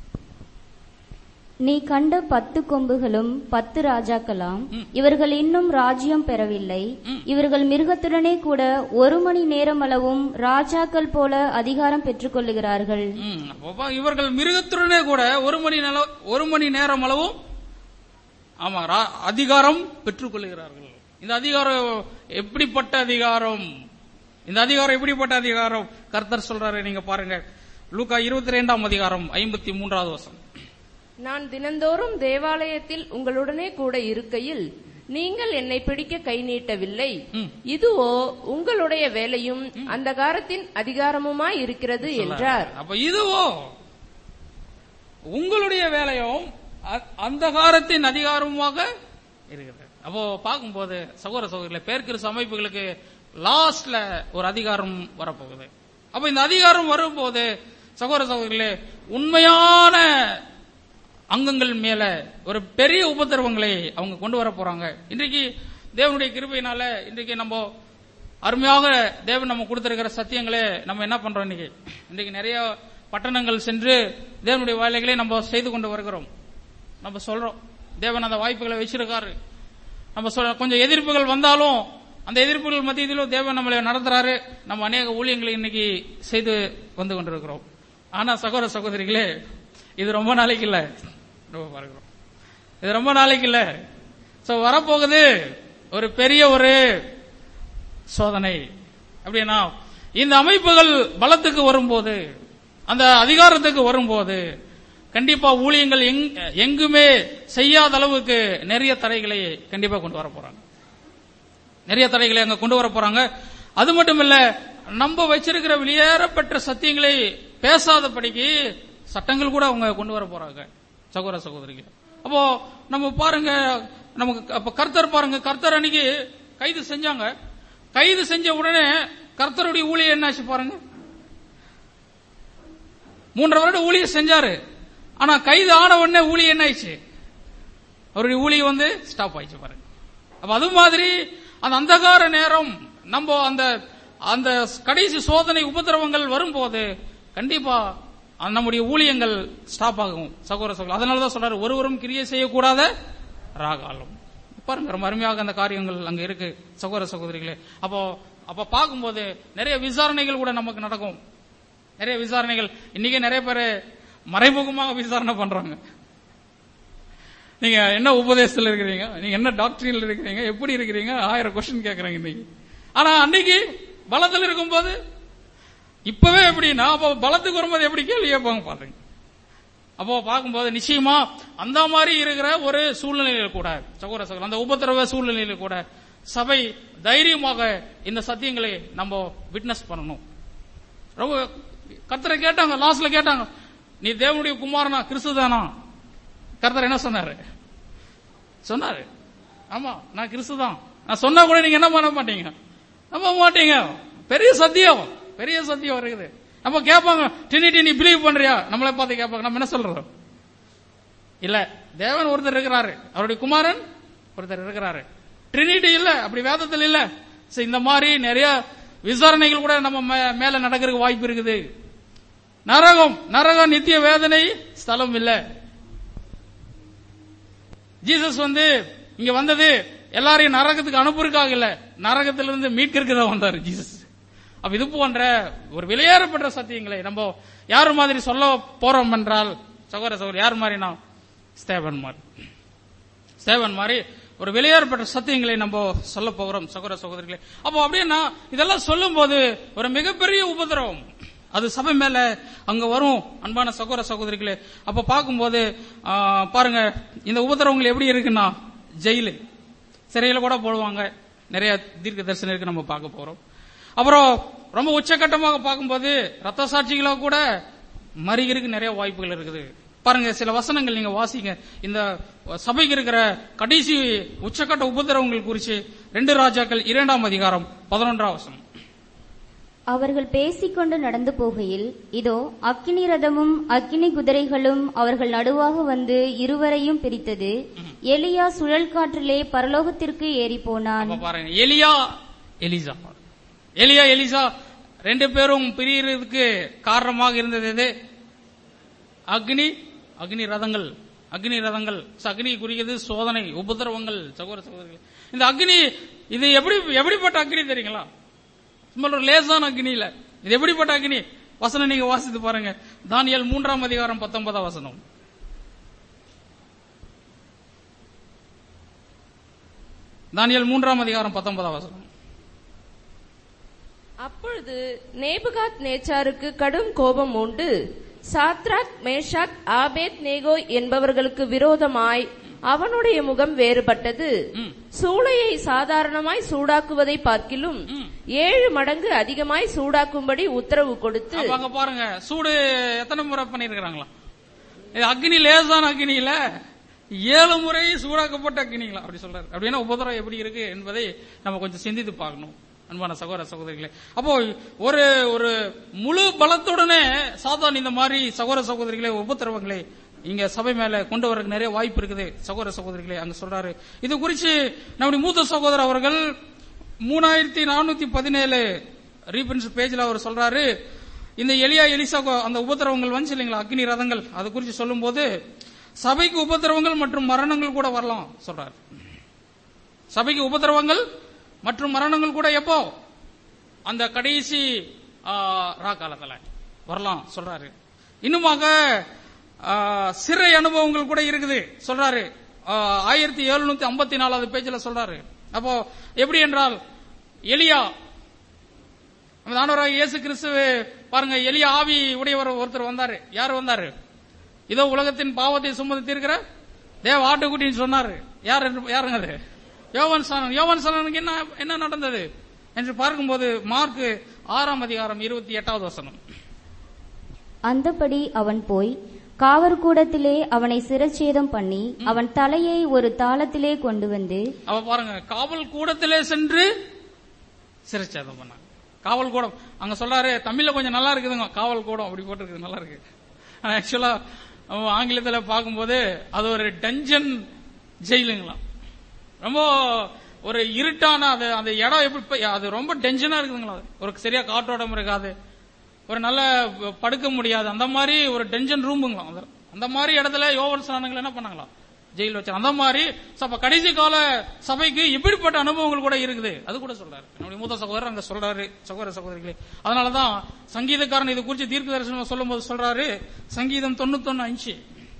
நீ கண்ட பத்து கொம்புகளும் பத்து ராஜாக்களாம் இவர்கள் இன்னும் ராஜ்யம் பெறவில்லை இவர்கள் மிருகத்துடனே கூட ஒரு மணி நேரம் அளவும் ராஜாக்கள் போல அதிகாரம் பெற்றுக் கொள்ளுகிறார்கள் ம், அப்பப்பா, இவர்கள் மிருகத்துடனே கூட ஒரு மணி நேர ஒரு மணி நேரம் அளவும் ஆமா ரா- அதிகாரம் பெற்றுக் கொள்கிறார்கள் இந்த அதிகாரம் எப்படிப்பட்ட அதிகாரம் இந்த அதிகாரம் எப்படிப்பட்ட அதிகாரம் கர்த்தர் சொல்றாரு நீங்க பாருங்க லூக்கா இருபத்தி ரெண்டாம் அதிகாரம் ஐம்பத்தி மூன்றாவது வருஷம் நான் தினந்தோறும் தேவாலயத்தில் உங்களுடனே கூட இருக்கையில் நீங்கள் என்னை பிடிக்க கை நீட்டவில்லை ம். இதுவோ உங்களுடைய வேலையும் அந்தகாரத்தின் அதிகாரமுமாய் இருக்கிறது என்றார் அப்ப இதுவோ உங்களுடைய வேலையும் அ- அந்தகாரத்தின் அதிகாரமாக இருக்குது அப்போ பார்க்கும்போது சகோதர சகோதரிகளை பேர்க்கிற அமைப்புகளுக்கு லாஸ்ட்ல ஒரு அதிகாரம் வரப்போகுது அப்ப இந்த அதிகாரம் வரும்போது சகோதர சகோதரிகளே உண்மையான அங்கங்கள் மேல ஒரு பெரிய உபத்திரவங்களை அவங்க கொண்டு வர போறாங்க இன்றைக்கு தேவனுடைய கிருபையினால இன்றைக்கு நம்ம அருமையாக தேவன் நம்ம கொடுத்திருக்கிற சத்தியங்களே நம்ம என்ன பண்றோம் இன்னைக்கு இன்றைக்கு நிறைய பட்டணங்கள் சென்று தேவனுடைய வேலைகளை நம்ம செய்து கொண்டு வருகிறோம் நம்ம சொல்றோம் தேவன் அந்த வாய்ப்புகளை வச்சிருக்காரு நம்ம சொல்ற கொஞ்சம் எதிர்ப்புகள் வந்தாலும் அந்த எதிர்ப்புகள் மத்தியிலும் தேவன் நம்மளை நடத்துறாரு நம்ம அநேக ஊழியங்களை இன்னைக்கு செய்து வந்து கொண்டிருக்கிறோம் ஆனா சகோதர சகோதரிகளே இது ரொம்ப நாளைக்கு இல்ல ரொம்ப பார்க்கிறோம் இது ரொம்ப நாளைக்கு இல்ல சோ வரப்போகுது ஒரு பெரிய ஒரு சோதனை அப்படின்னா இந்த அமைப்புகள் பலத்துக்கு வரும்போது அந்த அதிகாரத்துக்கு வரும்போது கண்டிப்பா ஊழியங்கள் எங்- எங்குமே செய்யாத அளவுக்கு நிறைய தடைகளை கண்டிப்பா கொண்டு வர போறாங்க நிறைய தடைகளை அங்க கொண்டு வர போறாங்க அது மட்டும் இல்ல நம்ம வச்சிருக்கிற வெளியேறப்பெற்ற சத்தியங்களை பேசாதபடிக்கு சட்டங்கள் கூட அவங்க கொண்டு வர போறாங்க சகோதர சகோதரிகள் அப்போ நம்ம பாருங்க நமக்கு அப்ப கர்த்தர் பாருங்க கர்த்தர் அன்னைக்கு கைது செஞ்சாங்க கைது செஞ்ச உடனே கர்த்தருடைய ஊழியம் என்னாச்சு பாருங்க மூன்றரை வருடம் ஊழியம் செஞ்சாரு ஆனா கைது ஆன உடனே ஊழியம் என்ன ஆயிடுச்சு அவருடைய ஊழியம் வந்து ஸ்டாப் ஆயிடுச்சு பாருங்க அப்ப அது மாதிரி அந்த அந்தகார நேரம் நம்ம அந்த அந்த கடைசி சோதனை உபதிரவங்கள் வரும்போது கண்டிப்பா அந்த நம்முடைய ஊழியங்கள் ஸ்டாப் ஆகும் சகோதர சகோதரர் அதனாலதான் சொல்றாரு ஒருவரும் கிரியை செய்யக்கூடாத ராகாலம் பாருங்க ரொம்ப அருமையாக அந்த காரியங்கள் அங்க இருக்கு சகோதர சகோதரிகளே அப்போ அப்ப பார்க்கும்போது நிறைய விசாரணைகள் கூட நமக்கு நடக்கும் நிறைய விசாரணைகள் இன்னைக்கு நிறைய பேர் மறைமுகமாக விசாரணை பண்றாங்க நீங்க என்ன உபதேசத்துல இருக்கிறீங்க நீங்க என்ன டாக்டரியில் இருக்கிறீங்க எப்படி இருக்கிறீங்க ஆயிரம் கொஸ்டின் கேக்குறாங்க இன்னைக்கு ஆனா அன்னைக்கு பலத்தில் இருக்கும்போது இப்பவே எப்படின்னா அப்போ பலத்துக்கு வரும்போது எப்படி கேள்வி கேட்பாங்க பாருங்க அப்போ பார்க்கும்போது நிச்சயமா அந்த மாதிரி இருக்கிற ஒரு சூழ்நிலையில கூட சகோதர சகோதரர் அந்த உபத்திரவ சூழ்நிலையில கூட சபை தைரியமாக இந்த சத்தியங்களை நம்ம விட்னஸ் பண்ணணும் ரொம்ப கர்த்தரை கேட்டாங்க லாஸ்ட்ல கேட்டாங்க நீ தேவனுடைய குமாரனா கிறிஸ்துதானா கர்த்தர் என்ன சொன்னாரு சொன்னாரு ஆமா நான் கிறிஸ்து தான் நான் சொன்னா கூட நீங்க என்ன பண்ண மாட்டீங்க நம்ப மாட்டீங்க பெரிய சத்தியம் பெரிய சத்தியம் இருக்குது நம்ம கேட்பாங்க டினிட்டி நீ பிலீவ் பண்றியா நம்மளை பார்த்து கேட்பாங்க நம்ம என்ன சொல்றோம் இல்ல தேவன் ஒருத்தர் இருக்கிறாரு அவருடைய குமாரன் ஒருத்தர் இருக்கிறாரு ட்ரினிட்டி இல்ல அப்படி வேதத்தில் இல்ல So, இந்த மாதிரி நிறைய விசாரணைகள் கூட நம்ம மே- மேல நடக்கிறதுக்கு வாய்ப்பு இருக்குது நரகம் நரகம் நித்திய வேதனை ஸ்தலம் இல்ல ஜீசஸ் வந்து இங்க வந்தது எல்லாரையும் நரகத்துக்கு அனுப்புறதுக்காக இல்ல நரகத்திலிருந்து மீட்கிறதுக்கு தான் வந்தாரு ஜீசஸ் அப்ப இது போன்ற ஒரு வெளியேறப்பட்ட சத்தியங்களை நம்ம யார் மாதிரி சொல்ல போறோம் என்றால் சகோதர சகோதரி யார் மாதிரி நான் ஸ்தேவன் மாதிரி ஸ்தேவன் மாதிரி ஒரு வெளியேறப்பட்ட சத்தியங்களை நம்ம சொல்ல போகிறோம் சகோதர சகோதரிகளே அப்போ அப்படின்னா இதெல்லாம் சொல்லும்போது ஒரு மிகப்பெரிய உபதிரவம் அது சபை மேல அங்க வரும் அன்பான சகோதர சகோதரிகளே அப்ப பார்க்கும்போது ஆ, பாருங்க இந்த உபதிரவங்கள் எப்படி இருக்குன்னா ஜெயிலு சிறையில கூட போடுவாங்க நிறைய தீர்க்க தரிசனம் இருக்கு நம்ம பார்க்க போறோம் அப்புறம் ரொம்ப உச்சகட்டமாக பார்க்கும்போது ரத்த சாட்சிகளாக கூட மறிகிறதுக்கு நிறைய வாய்ப்புகள் இருக்குது பாருங்க சில வசனங்கள் நீங்க வாசிங்க இந்த சபைக்கு இருக்கிற கடைசி உச்சக்கட்ட உபதிரவங்கள் குறித்து ரெண்டு ராஜாக்கள் இரண்டாம் அதிகாரம் பதினொன்றாம் வசனம் அவர்கள் பேசிக்கொண்டு நடந்து போகையில் இதோ அக்கினி ரதமும் அக்கினி குதிரைகளும் அவர்கள் நடுவாக வந்து இருவரையும் பிரித்தது எலியா சுழல் காற்றிலே பரலோகத்திற்கு ஏறி போனான் அப்ப பாருங்க எலியா எலிசா எலியா எலிசா ரெண்டு பேரும் பிரியறதுக்கு காரணமாக இருந்தது எது அக்னி அக்னி ரதங்கள் அக்னி ரதங்கள் So, அக்னி குறிக்கிறது சோதனை உபதிரவங்கள் சகோதர சகோதரிகள் இந்த அக்னி இது எப்படி எப்படிப்பட்ட அக்னி தெரியுங்களா சும்மா ஒரு லேசான அக்னி இல்ல இது எப்படிப்பட்ட அக்னி வசனம் நீங்க வாசித்து பாருங்க தானியல் மூன்றாம் அதிகாரம் பத்தொன்பதாம் வசனம் தானியல் மூன்றாம் அதிகாரம் பத்தொன்பதாம் வசனம் அப்பொழுது நேபுகாத் நேச்சாருக்கு கடும் கோபம் உண்டு சாத்ராக் மேஷாக் ஆபேத் நேகோ என்பவர்களுக்கு விரோதமாய் அவனுடைய முகம் வேறுபட்டது ம். சூளையை சாதாரணமாய் சூடாக்குவதை பார்க்கிலும் ம். ஏழு மடங்கு அதிகமாய் சூடாக்கும்படி உத்தரவு கொடுத்து அப்ப அங்க பாருங்க சூடு எத்தனை முறை பண்ணிருக்கிறாங்களா இது அக்னி லேசான அக்னி இல்ல ஏழு முறை சூடாக்கப்பட்ட அக்னிங்களா அப்படி சொல்றாரு அப்படின்னா உபதிரம் எப்படி இருக்கு என்பதை நம்ம கொஞ்சம் சிந்தித்து பார்க்கணும் அன்பான சகோதர சகோதரிகளே அப்போ ஒரு ஒரு முழு பலத்துடனே சாத்தான் இந்த மாதிரி சகோதர சகோதரிகளே உபத்திரவங்களை இங்க சபை மேல கொண்டு வரக்கு நிறைய வாய்ப்பு இருக்குது சகோதர சகோதரிகளே அங்க சொல்றாரு இது குறித்து நம்முடைய மூத்த சகோதரர் அவர்கள் மூணாயிரத்தி நானூத்தி பதினேழு ரீபிரின்ஸ் பேஜ்ல அவர் சொல்றாரு இந்த எலியா எலிசா கோ- அந்த உபத்திரவங்கள் வந்துச்சு இல்லைங்களா அக்னி ரதங்கள் அது குறித்து சொல்லும்போது சபைக்கு உபத்திரவங்கள் மற்றும் மரணங்கள் கூட வரலாம் சொல்றாரு சபைக்கு உபத்திரவங்கள் மற்றும் மரணங்கள் கூட எப்போ அந்த கடைசி ஆ, ரா காலத்துல வரலாம் சொல்றாரு இன்னுமாக ஆ, சிறை அனுபவங்கள் கூட இருக்குது சொல்றாரு ஆயிரத்தி எழுநூத்தி ஐம்பத்தி நாலாவது பேஜ்ல சொல்றாரு அப்போ எப்படி என்றால் எலியா நம்ம ஆண்டவராக இயேசு கிறிஸ்து பாருங்க எளிய ஆவி உடையவர் ஒருத்தர் வந்தாரு யார் வந்தாரு இதோ உலகத்தின் பாவத்தை சுமந்து தீர்க்கிற தேவ ஆட்டுக்குட்டின்னு சொன்னாரு யார் என்று- யாருங்க அது யோவன் சாணன் யோவன் சாணனுக்கு என்ன என்ன நடந்தது என்று பார்க்கும்போது மார்க் ஆறாம் அதிகாரம் இருபத்தி எட்டாவது வசனம் அந்தபடி அவன் போய் காவற்கூடத்திலே அவனை சிரச்சேதம் பண்ணி அவன் தலையை ஒரு தாளத்திலே கொண்டு வந்து அவ பாருங்க காவல் கூடத்திலே சென்று சிறைச்சேதம் பண்ணாங்க காவல் கூடம் அங்க சொல்றாரு தமிழ்ல கொஞ்சம் நல்லா இருக்குதுங்க காவல் கூடம் அப்படி போட்டிருக்கு நல்லா இருக்கு ஆனா ஆக்சுவலா ஆங்கிலத்துல பார்க்கும்போது அது ஒரு டஞ்சன் ஜெயிலுங்களாம் ரொம்ப ஒரு இருட்டான அது அந்த இடம் எப்படி இப்ப- அது ரொம்ப டென்ஷனா இருக்குதுங்களா அது. ஒரு சரியா காற்றோட்டம் இருக்காது ஒரு நல்ல படுக்க முடியாது அந்த மாதிரி ஒரு டென்ஷன் ரூமுங்களாம் அது. அந்த மாதிரி இடத்துல யோவன் ஸ்நானங்கள் என்ன பண்ணாங்களாம் ஜெயில் வச்சாங்க அந்த மாதிரி so அப்ப கடைசி கால சபைக்கு இப்படிப்பட்ட அனுபவங்கள் கூட இருக்குது அது கூட சொல்றாரு நம்முடைய மூத்த சகோதரர் அங்க சொல்றாரு சகோதர சகோதரிகளே அதனாலதான் சங்கீதக்காரன் இது குறித்து தீர்க்க தரிசனம் சொல்லும்போது சொல்றாரு சங்கீதம் தொண்ணூத்தொன்னு அஞ்சு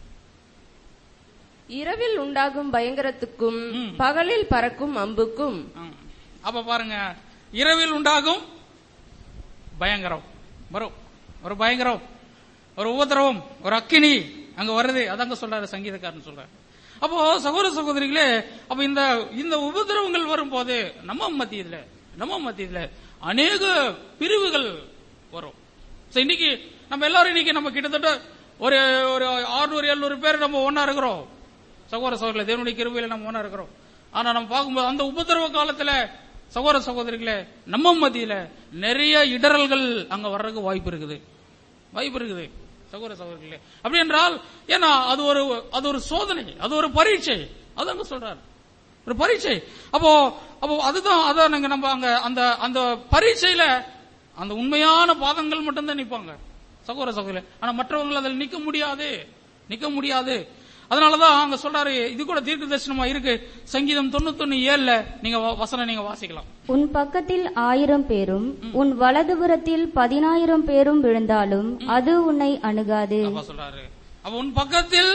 இரவில் உண்டாகும் பயங்கரத்துக்கும் ம். பகலில் பறக்கும் அம்புக்கும் ஆ. அப்ப பாருங்க இரவில் உண்டாகும் பயங்கரம் வரும் ஒரு பயங்கரம் ஒரு உபத்திரவம் ஒரு அக்கினி அங்க வருது அதாங்க சொல்றாரு சங்கீதக்காரன் சொல்றாரு அப்போ சகோதர சகோதரிகளே அப்ப இந்த இந்த உபதிரவங்கள் வரும்போது நம்ம மத்தியில நம்ம மத்தியில அநேக பிரிவுகள் வரும் So, இன்னைக்கு நம்ம எல்லாரும் இன்னைக்கு நம்ம கிட்டத்தட்ட ஒரு ஒரு ஆறுநூறு எழுநூறு பேர் நம்ம ஒன்னா இருக்கிறோம் சகோதர சகோதரிகளே தேவனுடைய கிருபையில நம்ம ஒன்னா இருக்கிறோம் ஆனா நம்ம பார்க்கும்போது அந்த உபதிரவ காலத்துல சகோதர சகோதரிகளே நம்ம மத்தியில நிறைய இடரல்கள் அங்க வர்றதுக்கு வாய்ப்பு இருக்குது வாய்ப்பு இருக்குது சகோதர சகோதரிகளே அப்படி என்றால் ஏன்னா அது ஒரு அது ஒரு சோதனை அது ஒரு பரீட்சை அது அங்க சொல்றாரு ஒரு பரீட்சை அப்போ அப்போ அதுதான் அதான் நாங்க நம்ம அங்க அந்த அந்த பரீட்சையில அந்த உண்மையான பாதங்கள் மட்டும்தான் நிப்பாங்க சகோதர சகோதரி ஆனா மற்றவங்க அதில் நிக்க முடியாது நிக்க முடியாது அதனாலதான் அங்க சொல்றாரு இது கூட தீர்க்க தரிசனமா இருக்கு சங்கீதம் தொண்ணூத்தொன்னு ஏழுல நீங்க வ- வசனம் நீங்க வாசிக்கலாம் உன் பக்கத்தில் ஆயிரம் பேரும் உன் வலதுபுறத்தில் பதினாயிரம் பேரும் விழுந்தாலும் அது உன்னை அணுகாது அப்பா சொல்றாரு அப்ப உன் பக்கத்தில்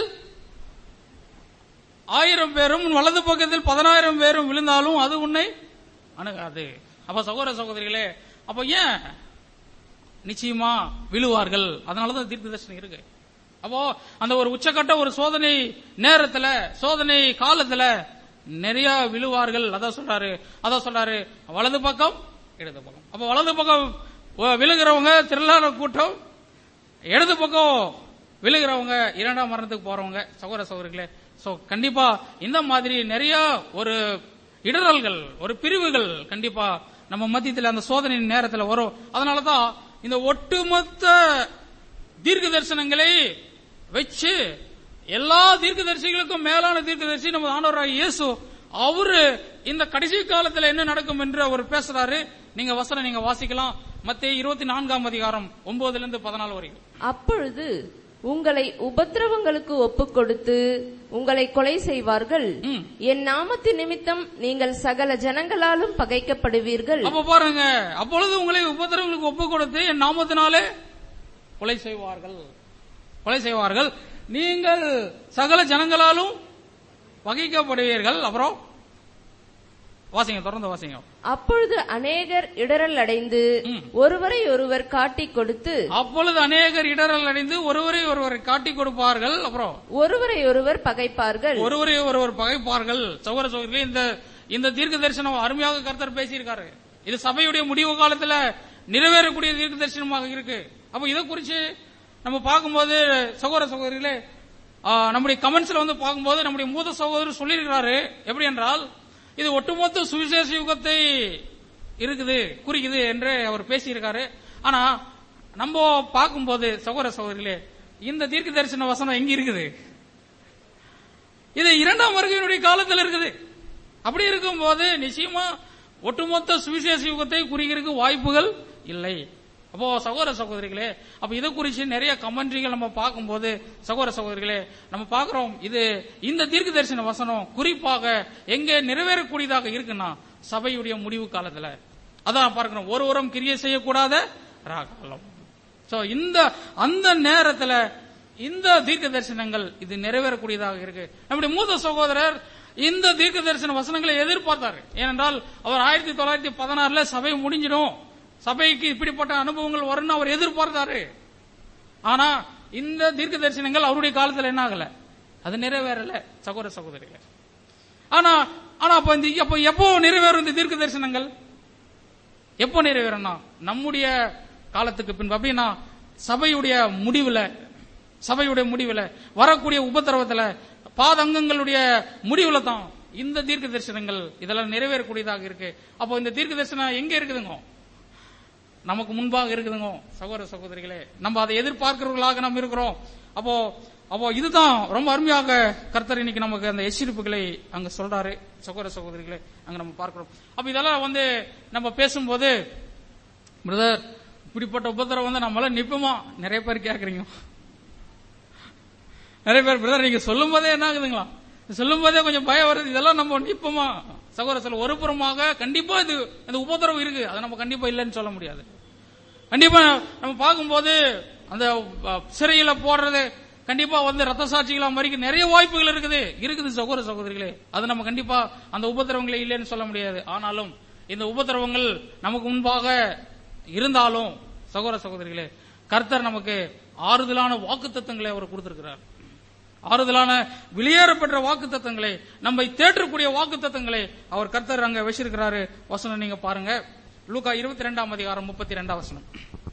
ஆயிரம் பேரும் உன் வலது பக்கத்தில் பதினாயிரம் பேரும் விழுந்தாலும் அது உன்னை அணுகாது அப்ப சகோதர சகோதரிகளே அப்ப ஏன் நிச்சயமா விழுவார்கள் அதனாலதான் தீர்க்க தரிசனம் இருக்கு அப்போ அந்த ஒரு உச்சக்கட்ட ஒரு சோதனை நேரத்துல சோதனை காலத்துல நிறைய விழுவார்கள் அதான் சொல்றாரு அதான் சொல்றாரு வலது பக்கம் இடது பக்கம் அப்ப வலது பக்கம் வ- விழுகிறவங்க திரளான கூட்டம் இடது பக்கம் விழுகிறவங்க இரண்டாம் மரணத்துக்கு போறவங்க சகோதர சகோதரிகளே சோ கண்டிப்பா இந்த மாதிரி நிறைய ஒரு இடரல்கள் ஒரு பிரிவுகள் கண்டிப்பா நம்ம மத்தியத்தில் அந்த சோதனை நேரத்தில் வரும் அதனாலதான் இந்த ஒட்டுமொத்த தீர்க்க தரிசனங்களை வச்சு எல்லா தீர்க்கதரிசிகளுக்கும் மேலான தீர்க்கதரிசி நம்ம ஆண்டவராக இயேசு அவரு இந்த கடைசி காலத்துல என்ன நடக்கும் என்று அவர் பேசுறாரு நீங்க வசனம் நீங்க வாசிக்கலாம் மத்திய இருபத்தி நான்காம் அதிகாரம் ஒன்பதுல இருந்து பதினாலு வரைக்கும் அப்பொழுது உங்களை உபத்திரவங்களுக்கு ஒப்புக் கொடுத்து உங்களை கொலை செய்வார்கள் ம். என் நாமத்து நிமித்தம் நீங்கள் சகல ஜனங்களாலும் பகைக்கப்படுவீர்கள் அப்ப பாருங்க அப்பொழுது உங்களை உபத்திரவங்களுக்கு ஒப்பு கொடுத்து என் நாமத்தினாலே கொலை செய்வார்கள் கொலை செய்வார்கள் நீங்கள் சகல ஜனங்களாலும் வகிக்கப்படுவீர்கள் அப்புறம் வாசிங்க தொடர்ந்து வாசிங்க அப்பொழுது அநேகர் இடரல் அடைந்து ம். ஒருவரை ஒருவர் காட்டிக் கொடுத்து அப்பொழுது அநேகர் இடரல் அடைந்து ஒருவரை ஒருவரை காட்டிக் கொடுப்பார்கள் அப்புறம் ஒருவரை ஒருவர் பகைப்பார்கள் ஒருவரை ஒருவர் பகைப்பார்கள் சகோதர சகோதரிகளே இந்த இந்த தீர்க்க தரிசனம் அருமையாக கர்த்தர் பேசியிருக்காரு இது சபையுடைய முடிவு காலத்துல நிறைவேறக்கூடிய தீர்க்க தரிசனமாக இருக்கு அப்ப இதை குறிச்சு நம்ம பார்க்கும்போது சகோதர சகோதரிகளே ஆ, நம்முடைய கமெண்ட்ஸ்ல வந்து பார்க்கும்போது நம்முடைய மூத்த சகோதரர் சொல்லியிருக்கிறாரு எப்படி என்றால் இது ஒட்டுமொத்த சுவிசேஷ யுகத்தை இருக்குது குறிக்குது என்று அவர் பேசியிருக்காரு ஆனா நம்ம பார்க்கும்போது சகோதர சகோதரிகளே இந்த தீர்க்க தரிசன வசனம் எங்க இருக்குது இது இரண்டாம் வருகையினுடைய காலத்தில் இருக்குது அப்படி இருக்கும்போது நிச்சயமா ஒட்டுமொத்த சுவிசேஷ யுகத்தை குறிக்கிறதுக்கு வாய்ப்புகள் இல்லை அப்போ சகோதர சகோதரிகளே அப்ப இதை குறித்து நிறைய கமெண்ட்ரிகள் நம்ம பார்க்கும்போது சகோதர சகோதரிகளே நம்ம பார்க்கிறோம் இது இந்த தீர்க்க தரிசன வசனம் குறிப்பாக எங்க நிறைவேறக்கூடியதாக இருக்குன்னா சபையுடைய முடிவு காலத்துல அதான் பார்க்கிறோம் ஒருவரும் கிரியை செய்யக்கூடாத ராகாலம் சோ இந்த அந்த நேரத்துல இந்த தீர்க்க தரிசனங்கள் இது நிறைவேறக்கூடியதாக இருக்கு நம்முடைய மூத்த சகோதரர் இந்த தீர்க்க தரிசன வசனங்களை எதிர்பார்த்தாரு ஏனென்றால் அவர் ஆயிரத்தி தொள்ளாயிரத்தி பதினாறுல சபை முடிஞ்சிடும் சபைக்கு இப்படிப்பட்ட அனுபவங்கள் வரும்னு அவர் எதிர்பார்த்தாரு ஆனா இந்த தீர்க்க தரிசனங்கள் அவருடைய காலத்துல என்ன ஆகல அது நிறைவேறல சகோதர சகோதரிகள் ஆனா ஆனா அப்ப இந்த அப்ப எப்போ நிறைவேறும் இந்த தீர்க்க தரிசனங்கள் எப்போ நிறைவேறணும் நம்முடைய காலத்துக்கு பின்பு அப்படின்னா சபையுடைய முடிவுல சபையுடைய முடிவுல வரக்கூடிய உபத்திரவத்துல பாதங்கங்களுடைய முடிவுல தான் இந்த தீர்க்க தரிசனங்கள் இதெல்லாம் நிறைவேறக்கூடியதாக இருக்கு அப்போ இந்த தீர்க்க தரிசனம் எங்க இருக்குதுங்க நமக்கு முன்பாக இருக்குதுங்க சகோதர சகோதரிகளே நம்ம அதை எதிர்பார்க்கிறவர்களாக நம்ம இருக்கிறோம் அப்போ அப்போ இதுதான் ரொம்ப அருமையாக கர்த்தர் இன்னைக்கு நமக்கு அந்த எச்சரிப்புகளை அங்க சொல்றாரு சகோதர சகோதரிகளே அங்க நம்ம பார்க்கிறோம் அப்ப இதெல்லாம் வந்து நம்ம பேசும்போது பிரதர் இப்படிப்பட்ட உபத்திரம் வந்து நம்மளால நிப்போமா நிறைய பேர் கேக்குறீங்க நிறைய பேர் பிரதர் நீங்க சொல்லும் போதே என்ன ஆகுதுங்களா சொல்லும் போதே கொஞ்சம் பயம் வருது இதெல்லாம் நம்ம நிப்போமா சகோதர சொல்ல ஒரு புறமாக கண்டிப்பா இது இந்த உபத்திரவு இருக்கு அதை நம்ம கண்டிப்பா இல்லைன்னு சொல்ல முடியாது கண்டிப்பா நம்ம பார்க்கும்போது அந்த அஹ், சிறையில போடுறது கண்டிப்பா வந்து ரத்த சாட்சிகளா மறிக்க நிறைய வாய்ப்புகள் இருக்குது இருக்குது சகோதர சகோதரிகளே அது நம்ம கண்டிப்பா அந்த உபத்திரவங்களே இல்லைன்னு சொல்ல முடியாது ஆனாலும் இந்த உபத்திரவங்கள் நமக்கு முன்பாக இருந்தாலும் சகோதர சகோதரிகளே கர்த்தர் நமக்கு ஆறுதலான வாக்குத்தத்தங்களை அவர் கொடுத்திருக்கிறார் ஆறுதலான வெளியேறப்பெற்ற வாக்குத்தத்தங்களை நம்மை தேற்றக்கூடிய வாக்குத்தத்தங்களை அவர் கர்த்தர் அங்க வச்சிருக்கிறாரு வசனம் நீங்க பாருங்க லூக்கா இருபத்தி ரெண்டாம் அதிகாரம் முப்பத்தி ரெண்டாம் வசனம்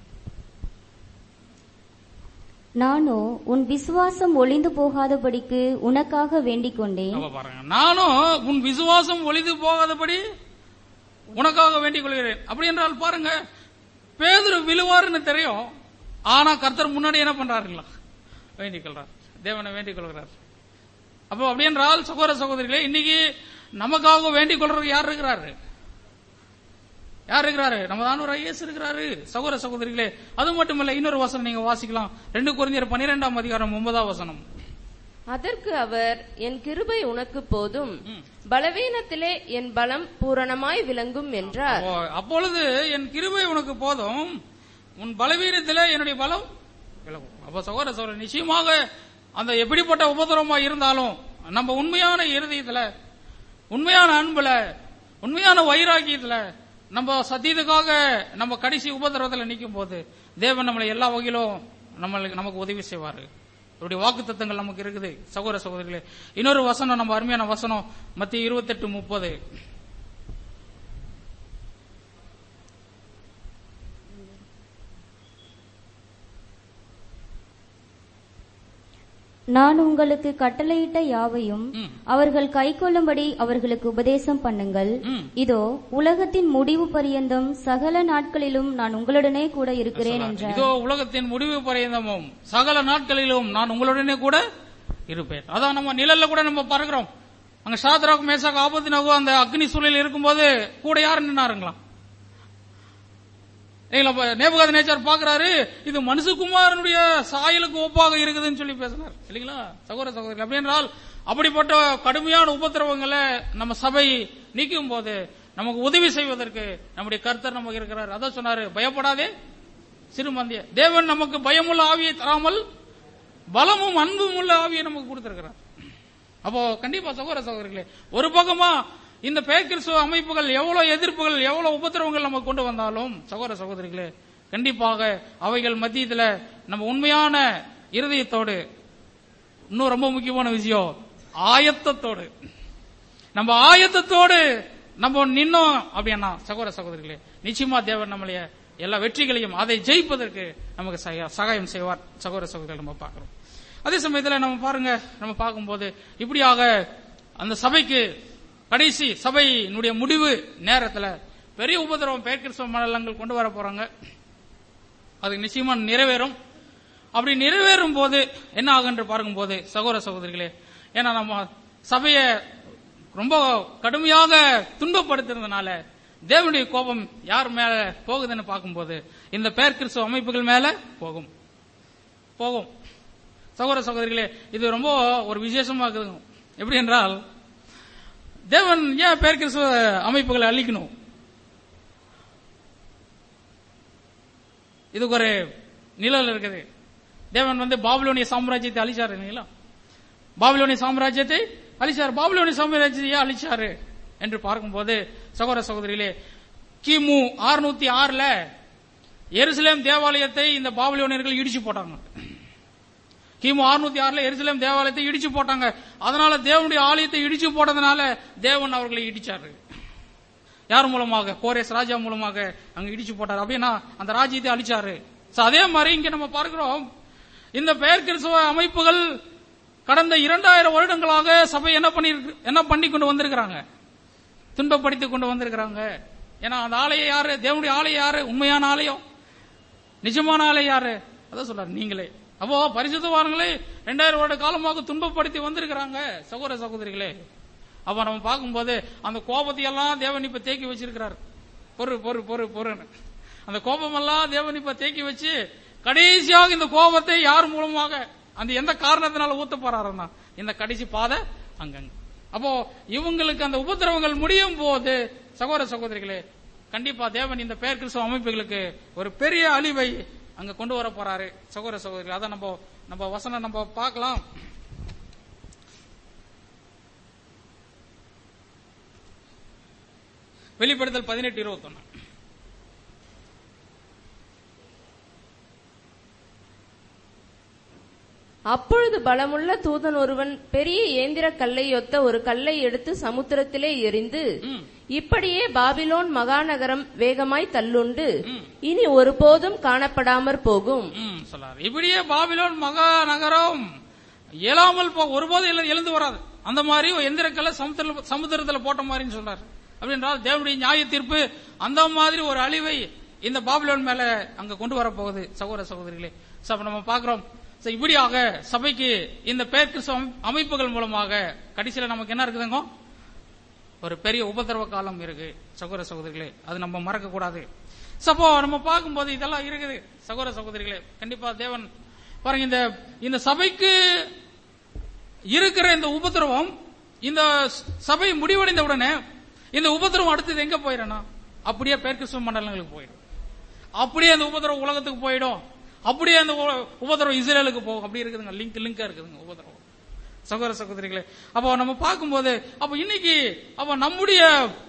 நானோ உன் விசுவாசம் ஒளிந்து போகாதபடிக்கு உனக்காக வேண்டிக் கொண்டேன் அப்ப பாருங்க நானும் உன் விசுவாசம் ஒளிந்து போகாதபடி உனக்காக வேண்டிக் கொள்கிறேன் அப்படி என்றால் பாருங்க பேதுரு விழுவாருன்னு தெரியும் ஆனா கர்த்தர் முன்னாடி என்ன பண்றாருங்களா வேண்டிக் கொள்றார் தேவனை வேண்டிக் கொள்கிறார் அப்போ அப்படி என்றால் சகோதர சகோதரிகளே இன்னைக்கு நமக்காக வேண்டிக் கொள்றதுக்கு யார் இருக்கிறாரு யார் இருக்கிறாரு நம்ம ஆண்டவர் ஐஎஸ் இருக்கிறாரு சகோதர சகோதரிகளே அது மட்டுமல்ல இன்னொரு வசனம் நீங்க வாசிக்கலாம் ரெண்டு குறைஞ்சர் பன்னிரெண்டாம் அதிகாரம் ஒன்பதாம் வசனம் அதற்கு அவர் என் கிருபை உனக்கு போதும் பலவீனத்திலே என் பலம் பூரணமாய் விளங்கும் என்றார் அப்போ, அப்பொழுது என் கிருபை உனக்கு போதும் உன் பலவீனத்திலே என்னுடைய பலம் விலகும் அப்ப சகோதர சகோதரர் நிச்சயமாக அந்த எப்படிப்பட்ட உபதிரவமா இருந்தாலும் நம்ம உண்மையான இருதயத்துல உண்மையான அன்புல உண்மையான வைராக்கியத்துல நம்ம சத்தியத்துக்காக நம்ம கடைசி உபதிரவத்துல நிற்கும் போது தேவன் நம்மளை எல்லா வகையிலும் நம்மளுக்கு நமக்கு உதவி செய்வாரு அவருடைய வாக்கு தத்தங்கள் நமக்கு இருக்குது சகோதர சகோதரிகளே இன்னொரு வசனம் நம்ம அருமையான வசனம் மத்திய இருபத்தெட்டு முப்பது நான் உங்களுக்கு கட்டளையிட்ட யாவையும் ம். அவர்கள் கைக்கொள்ளும்படி அவர்களுக்கு உபதேசம் பண்ணுங்கள் ம். இதோ உலகத்தின் முடிவு பரியந்தம் சகல நாட்களிலும் நான் உங்களுடனே கூட இருக்கிறேன் என்றார் இதோ உலகத்தின் முடிவு பரியந்தமும் சகல நாட்களிலும் நான் உங்களுடனே கூட இருப்பேன் அதான் நம்ம நிழல்ல கூட நம்ம பறக்கிறோம் அங்க சாத்ராக் மேசாக் ஆபத்து நகோ அந்த அக்னி சூழலில் இருக்கும்போது கூட யார் நின்னாருங்களா நேபகாத நேச்சர் பாக்குறாரு இது மனுஷகுமாரனுடைய சாயலுக்கு ஒப்பாக இருக்குதுன்னு சொல்லி பேசினார் இல்லைங்களா சகோதர சகோதரி அப்படி என்றால் அப்படிப்பட்ட கடுமையான உபத்திரவங்களை நம்ம சபை நீக்கும் போது நமக்கு உதவி செய்வதற்கு நம்முடைய கர்த்தர் நமக்கு இருக்கிறார் அதான் சொன்னாரு பயப்படாதே சிறுமந்திய தேவன் நமக்கு பயமுள்ள ஆவியை தராமல் பலமும் அன்பும் உள்ள ஆவியை நமக்கு கொடுத்திருக்கிறார் அப்போ கண்டிப்பா சகோதர சகோதரிகளே ஒரு பக்கமா இந்த பேக்கிறிஸ்துவ அமைப்புகள் எவ்வளவு எதிர்ப்புகள் எவ்வளவு உபத்திரவங்கள் நம்ம கொண்டு வந்தாலும் சகோதர சகோதரிகளே கண்டிப்பாக அவைகள் மத்தியத்துல நம்ம உண்மையான இருதயத்தோடு இன்னும் ரொம்ப முக்கியமான விஷயம் ஆயத்தத்தோடு நம்ம ஆயத்தத்தோடு நம்ம நின்னோம் அப்படின்னா சகோதர சகோதரிகளே நிச்சயமா தேவன் நம்மளைய எல்லா வெற்றிகளையும் அதை ஜெயிப்பதற்கு நமக்கு சக- சகாயம் செய்வார் சகோதர சகோதரிகள் நம்ம பார்க்கிறோம் அதே சமயத்துல நம்ம பாருங்க நம்ம பார்க்கும்போது இப்படியாக அந்த சபைக்கு கடைசி சபையினுடைய முடிவு நேரத்துல பெரிய உபதிரவம் பேர்கிறிஸ்தவ மண்டலங்கள் கொண்டு வர போறாங்க அது நிச்சயமா நிறைவேறும் அப்படி நிறைவேறும் போது என்ன ஆகும் என்று பார்க்கும்போது சகோதர சகோதரிகளே ஏன்னா நம்ம சபையை ரொம்ப கடுமையாக துன்பப்படுத்துறதுனால தேவனுடைய கோபம் யார் மேல போகுதுன்னு பார்க்கும்போது இந்த பேர் கிறிஸ்துவ அமைப்புகள் மேல போகும் போகும் சகோதர சகோதரிகளே இது ரொம்ப ஒரு விசேஷமா இருக்குது எப்படி என்றால் தேவன் ஏன் பேர் கிறிஸ்துவ அமைப்புகளை அழிக்கணும் இதுக்கு ஒரு நிழல் இருக்குது தேவன் வந்து பாபிலோனிய சாம்ராஜ்யத்தை அழிச்சாரு இல்லைங்களா பாபிலோனிய சாம்ராஜ்யத்தை அழிச்சார் பாபிலோனிய சாம்ராஜ்யத்தை ஏன் அழிச்சாரு என்று பார்க்கும்போது சகோதர சகோதரிகளே கிமு 606 ஆறுல எருசலேம் தேவாலயத்தை இந்த பாபிலோனியர்கள் இடிச்சு போட்டாங்க கிமு 606 ஆறுல எருசலேம் தேவாலயத்தை இடிச்சு போட்டாங்க அதனால தேவனுடைய ஆலயத்தை இடிச்சு போட்டதுனால தேவன் அவர்களை இடிச்சாரு யார் மூலமாக கோரேஸ் ராஜா மூலமாக அங்க இடிச்சு போட்டார் அப்படின்னா அந்த ராஜ்யத்தை அழிச்சாரு So, அதே மாதிரி இங்க நம்ம பார்க்கிறோம் இந்த பெயர் கிறிஸ்தவ அமைப்புகள் கடந்த இரண்டாயிரம் வருடங்களாக சபை என்ன பண்ணி என்ன பண்ணி கொண்டு வந்திருக்கிறாங்க துன்பப்படுத்தி கொண்டு வந்திருக்கிறாங்க ஏன்னா அந்த ஆலயம் யாரு தேவனுடைய ஆலயம் யாரு உண்மையான ஆலயம் நிஜமான ஆலயம் யாரு அதான் சொல்றாரு நீங்களே அப்போ பரிசுத்தவான்களே ரெண்டாயிரம் வருட காலமாக துன்பப்படுத்தி வந்திருக்கிறாங்க சகோதர சகோதரிகளே அப்ப நம்ம பார்க்கும்போது அந்த கோபத்தை எல்லாம் தேவன் இப்ப தேக்கி வச்சிருக்கிறார் பொறு பொறு பொறு பொறுன்னு அந்த கோபமெல்லாம் தேவன் இப்ப தேக்கி வச்சு கடைசியாக இந்த கோபத்தை யார் மூலமாக அந்த எந்த காரணத்தினால ஊத்த போறாருன்னா இந்த கடைசி பாதை அங்கங்க அப்போ இவங்களுக்கு அந்த உபத்திரவங்கள் முடியும் போது சகோதர சகோதரிகளே கண்டிப்பா தேவன் இந்த பெயர் கிறிஸ்தவ அமைப்புகளுக்கு ஒரு பெரிய அழிவை அங்க கொண்டு வர போறாரு சகோதர சகோதரிகள் அதை நம்ம நம்ம வசனம் நம்ம பார்க்கலாம் வெளிப்படுத்தல் பதினெட்டு இருபத்தொன்னு அப்பொழுது பலமுள்ள தூதன் ஒருவன் பெரிய இயந்திர கல்லை ஒத்த ஒரு கல்லை எடுத்து சமுத்திரத்திலே எறிந்து ம். இப்படியே பாபிலோன் மகாநகரம் வேகமாய் தள்ளுண்டு இனி ஒருபோதும் காணப்படாமற் போகும் ம், சொல்லாரு இப்படியே பாபிலோன் மகா நகரம் இயலாமல் போ ஒருபோதும் எழு- எழுந்து வராது அந்த மாதிரி ஒரு எந்திரக்கல்ல சமுத்திரத்துல சமுத்திரத்துல போட்ட மாதிரின்னு சொல்றாரு அப்படின்றால் தேவனுடைய நியாய தீர்ப்பு அந்த மாதிரி ஒரு அழிவை இந்த பாபிலோன் மேல அங்க கொண்டு வர போகுது சகோதர சகோதரிகளே So, அப்ப நம்ம பாக்குறோம் So, இப்படியாக சபைக்கு இந்த பேர் கிறிஸ்தவ அமை- அமைப்புகள் மூலமாக கடைசியில நமக்கு என்ன இருக்குதுங்க ஒரு பெரிய உபதிரவ காலம் இருக்கு சகோதர சகோதரிகளே அது நம்ம மறக்க கூடாது சப்போ நம்ம பார்க்கும்போது இதெல்லாம் இருக்குது சகோதர சகோதரிகளே கண்டிப்பா தேவன் பாருங்க இந்த இந்த சபைக்கு இருக்கிற இந்த உபதிரவம் இந்த சபை முடிவடைந்த உடனே இந்த உபதிரவம் அடுத்தது எங்க போயிடனா அப்படியே பேர்கிறிஸ்துவ மண்டலங்களுக்கு போயிடும் அப்படியே அந்த உபதிரவம் உலகத்துக்கு போயிடும் அப்படியே அந்த உ- உபதிரவம் இஸ்ரேலுக்கு போகும் அப்படி இருக்குதுங்க லிங்க் லிங்கா இருக்குதுங்க உபதிரவம் சகோதர சகோதரிகளே அப்போ நம்ம பார்க்கும்போது அப்போ இன்னைக்கு அப்போ நம்முடைய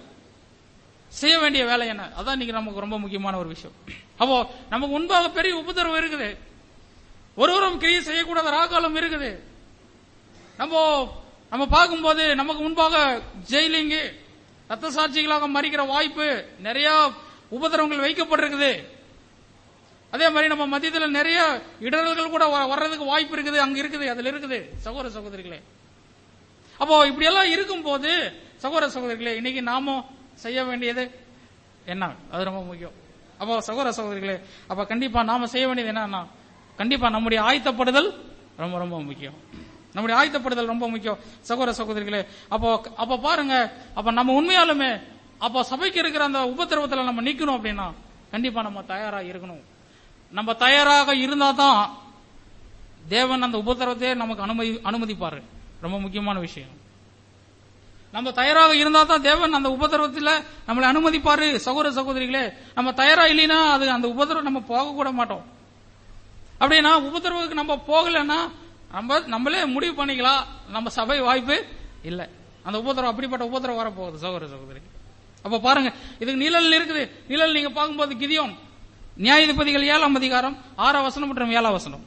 செய்ய வேண்டிய வேலை என்ன அதான் இன்னைக்கு நமக்கு ரொம்ப முக்கியமான ஒரு விஷயம் அப்போ நமக்கு முன்பாக பெரிய உபதிரவம் இருக்குது ஒருவரும் கிரியை செய்யக்கூடாத ராகாலம் இருக்குது நம்ம நம்ம பார்க்கும்போது நமக்கு முன்பாக ஜெயிலிங்கு ரத்த சாட்சிகளாக மறிக்கிற வாய்ப்பு நிறைய உபதிரவங்கள் வைக்கப்பட்டிருக்குது அதே மாதிரி நம்ம மத்தியத்துல நிறைய இடர்கள் கூட வ- வர்றதுக்கு வாய்ப்பு இருக்குது அங்க இருக்குது அதுல இருக்குது சகோதர சகோதரிகளே அப்போ இப்படி எல்லாம் இருக்கும்போது சகோதர சகோதரிகளே இன்னைக்கு நாம செய்ய வேண்டியது என்ன அது ரொம்ப முக்கியம் அப்போ சகோதர சகோதரிகளே அப்ப கண்டிப்பா நாம செய்ய வேண்டியது என்னன்னா கண்டிப்பா நம்முடைய ஆயத்தப்படுதல் ரொம்ப ரொம்ப முக்கியம் நம்முடைய ஆயத்தப்படுதல் ரொம்ப முக்கியம் சகோதர சகோதரிகளே அப்போ அப்ப பாருங்க அப்ப நம்ம உண்மையாலுமே அப்போ சபைக்கு இருக்கிற அந்த உபத்திரவத்துல நம்ம நிக்கணும் அப்படின்னா கண்டிப்பா நம்ம தயாரா இருக்கணும் நம்ம தயாராக இருந்தா தான் தேவன் அந்த உபத்திரவத்தையே நமக்கு அனுமதி அனுமதிப்பாரு ரொம்ப முக்கியமான விஷயம் நம்ம தயாராக இருந்தா தான் தேவன் அந்த உபதிரவத்தில் நம்மளை அனுமதிப்பாரு சகோதர சகோதரிகளே நம்ம தயாரா இல்லைன்னா அது அந்த உபதிரவம் நம்ம போக கூட மாட்டோம் அப்படின்னா உபதிரவுக்கு நம்ம போகலைன்னா நம்ம நம்மளே முடிவு பண்ணிக்கலாம் நம்ம சபை வாய்ப்பு இல்ல அந்த உபதிரவம் அப்படிப்பட்ட உபதிரவம் வரப்போகுது சகோதர சகோதரி அப்ப பாருங்க இதுக்கு நிழல் இருக்குது நிழல் நீங்க பார்க்கும்போது கிதியோன் நியாயாதிபதிகள் ஏழாம் அதிகாரம் ஆறாம் வசனம் மற்றும் ஏழாம் வசனம்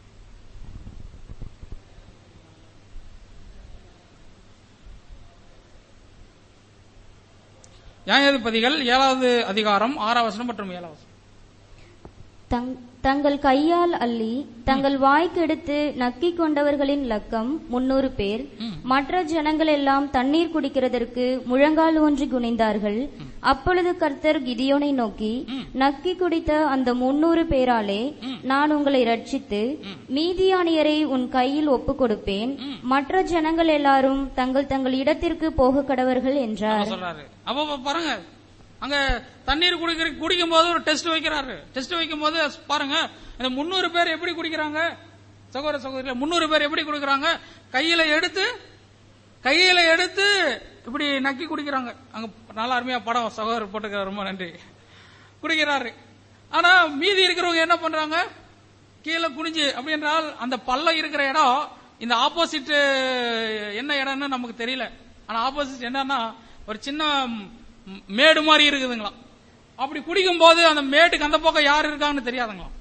நியாயாதிபதிகள் ஏழாவது அதிகாரம் ஆறாம் வசனம் மற்றும் ஏழாம் வசனம் தங்- தங்கள் கையால் அள்ளி தங்கள் வாய்க்கெடுத்து நக்கிக் கொண்டவர்களின் லக்கம் முன்னூறு பேர் மற்ற ஜனங்கள் எல்லாம் தண்ணீர் குடிக்கிறதற்கு முழங்கால் ஊன்றி குனிந்தார்கள் அப்பொழுது கர்த்தர் கிதியோனை நோக்கி நக்கி குடித்த அந்த முன்னூறு பேராலே நான் உங்களை ரட்சித்து மீதியானியரை உன் கையில் ஒப்புக் கொடுப்பேன் மற்ற ஜனங்கள் எல்லாரும் தங்கள் தங்கள் இடத்திற்கு போக கடவர்கள் என்றார் அவர் சொல்றாரு அப்ப பாருங்க அங்க தண்ணீர் குடிக்கிற குடிக்கும் போது ஒரு டெஸ்ட் வைக்கிறாரு டெஸ்ட் வைக்கும் போது பாருங்க இந்த முன்னூறு பேர் எப்படி குடிக்கிறாங்க சகோதர சகோதரிகள் முன்னூறு பேர் எப்படி குடிக்கிறாங்க கையில எடுத்து கையில எடுத்து இப்படி நக்கி குடிக்கிறாங்க அங்க நல்லா அருமையா படம் சகோதரர் போட்டுக்கிறார் ரொம்ப நன்றி குடிக்கிறாரு ஆனா மீதி இருக்கிறவங்க என்ன பண்றாங்க கீழே குனிஞ்சு அப்படின்றால் அந்த பள்ளம் இருக்கிற இடம் இந்த ஆப்போசிட் என்ன இடம்னு நமக்கு தெரியல ஆனா ஆப்போசிட் என்னன்னா ஒரு சின்ன ம், மேடு மாதிரி இருக்குதுங்களாம் அப்படி குடிக்கும் போது அந்த மேட்டுக்கு அந்த பக்கம் யார் இருக்காங்கன்னு தெரியாதுங்களாம்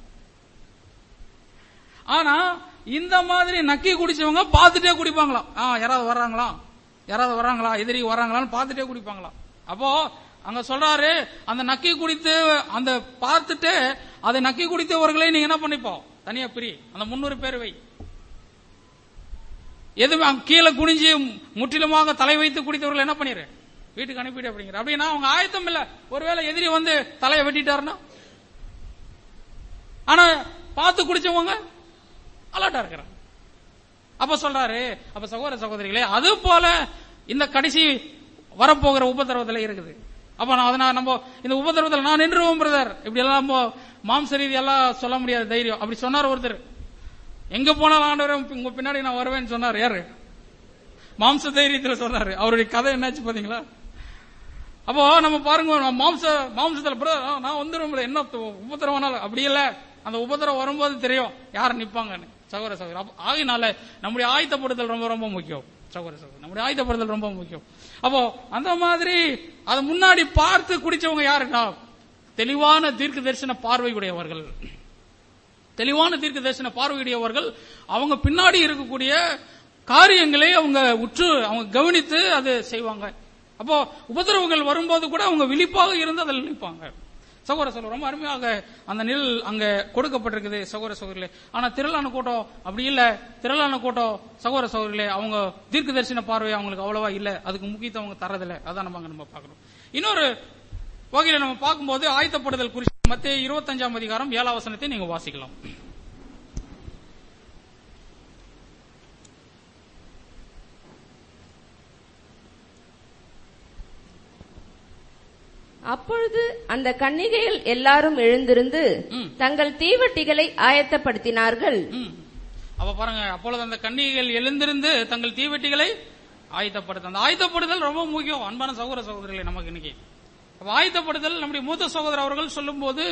ஆனா இந்த மாதிரி நக்கி குடிச்சவங்க பார்த்துட்டே குடிப்பாங்களாம் ஆ யாராவது வர்றாங்களா யாராவது வர்றாங்களா எதிரி வர்றாங்களான்னு பார்த்துட்டே குடிப்பாங்களாம் அப்போ அங்க சொல்றாரு அந்த நக்கி குடித்து அந்த பார்த்துட்டு அதை நக்கி குடித்தவர்களை நீங்க என்ன பண்ணிப்போம் தனியா பிரி அந்த முன்னூறு பேர் வை எதுவும் அங்க கீழே குனிஞ்சு முற்றிலுமாக தலை வைத்து குடித்தவர்கள் என்ன பண்ணிரு வீட்டுக்கு அனுப்பிடு அப்படிங்கிற அப்படின்னா அவங்க ஆயத்தம் இல்ல ஒருவேளை எதிரி வந்து தலையை வெட்டிட்டாருன்னா ஆனா பார்த்து குடிச்சவங்க அலர்ட்டா இருக்கிறாங்க அப்ப சொல்றாரு அப்ப சகோதர சகோதரிகளே அது போல இந்த கடைசி வரப்போகிற உபதிரவத்துல இருக்குது அப்ப நான் அதனால நம்ம இந்த உபதிரவத்துல நான் நின்றுவோம் பிரதர் இப்படி எல்லாம் நம்ம மாம்ச ரீதி எல்லாம் சொல்ல முடியாது தைரியம் அப்படி சொன்னார் ஒருத்தர் எங்க போனாலும் ஆண்டவர் உங்க பின்னாடி நான் வருவேன்னு சொன்னார் யாரு மாம்ச தைரியத்துல சொன்னாரு அவருடைய கதை என்னாச்சு பாத்தீங்களா அப்போ நம்ம பாருங்க நம்ம மாம்ச மாம்சத்துல பிரதர் நான் வந்துடும் என்ன உபத்திரவனால அப்படி இல்ல அந்த உபத்திரம் வரும்போது தெரியும் யார் நிப்பாங்கன்னு சகோதர சகோதரி அப்ப ஆகினால நம்முடைய ஆயத்தப்படுதல் ரொம்ப ரொம்ப முக்கியம் சகோதர சகோதரி நம்முடைய ஆயத்தப்படுதல் ரொம்ப முக்கியம் அப்போ அந்த மாதிரி அதை முன்னாடி பார்த்து குடிச்சவங்க யாருன்னா தெளிவான தீர்க்க தரிசன பார்வை உடையவர்கள் தெளிவான தீர்க்க தரிசன பார்வையுடையவர்கள் அவங்க பின்னாடி இருக்கக்கூடிய காரியங்களை அவங்க உற்று அவங்க கவனித்து அது செய்வாங்க அப்போ உபதிரவுகள் வரும்போது கூட அவங்க விழிப்பாக இருந்து அதில் நிற்பாங்க சகோதர சகோதரர் ரொம்ப அருமையாக அந்த நிழல் அங்க கொடுக்கப்பட்டிருக்குது சகோதர சகோதரிகளே ஆனா திரளான கூட்டம் அப்படி இல்ல திரளான கூட்டம் சகோதர சகோதரிகளே அவங்க தீர்க்க தரிசன பார்வை அவங்களுக்கு அவ்வளவா இல்ல அதுக்கு முக்கியத்துவம் அவங்க தரதில்ல அதான் நம்ம அங்க நம்ம பார்க்கணும் இன்னொரு வகையில நம்ம பார்க்கும்போது ஆயத்தப்படுதல் குறித்து மத்திய இருபத்தஞ்சாம் அதிகாரம் ஏழாம் வசனத்தை நீங்க வாசிக்கலாம் அப்பொழுது அந்த கன்னிகைகள் எல்லாரும் எழுந்திருந்து ம். தங்கள் தீவட்டிகளை ஆயத்தப்படுத்தினார்கள் ம். அப்ப பாருங்க அப்பொழுது அந்த கன்னிகைகள் எழுந்திருந்து தங்கள் தீவெட்டிகளை ஆயத்தப்படுத்த அந்த ஆயத்தப்படுதல் ரொம்ப முக்கியம் அன்பான சகோதர சகோதரிகளை நமக்கு இன்னைக்கு அப்ப ஆயத்தப்படுதல் நம்முடைய மூத்த சகோதரர் அவர்கள் சொல்லும்போது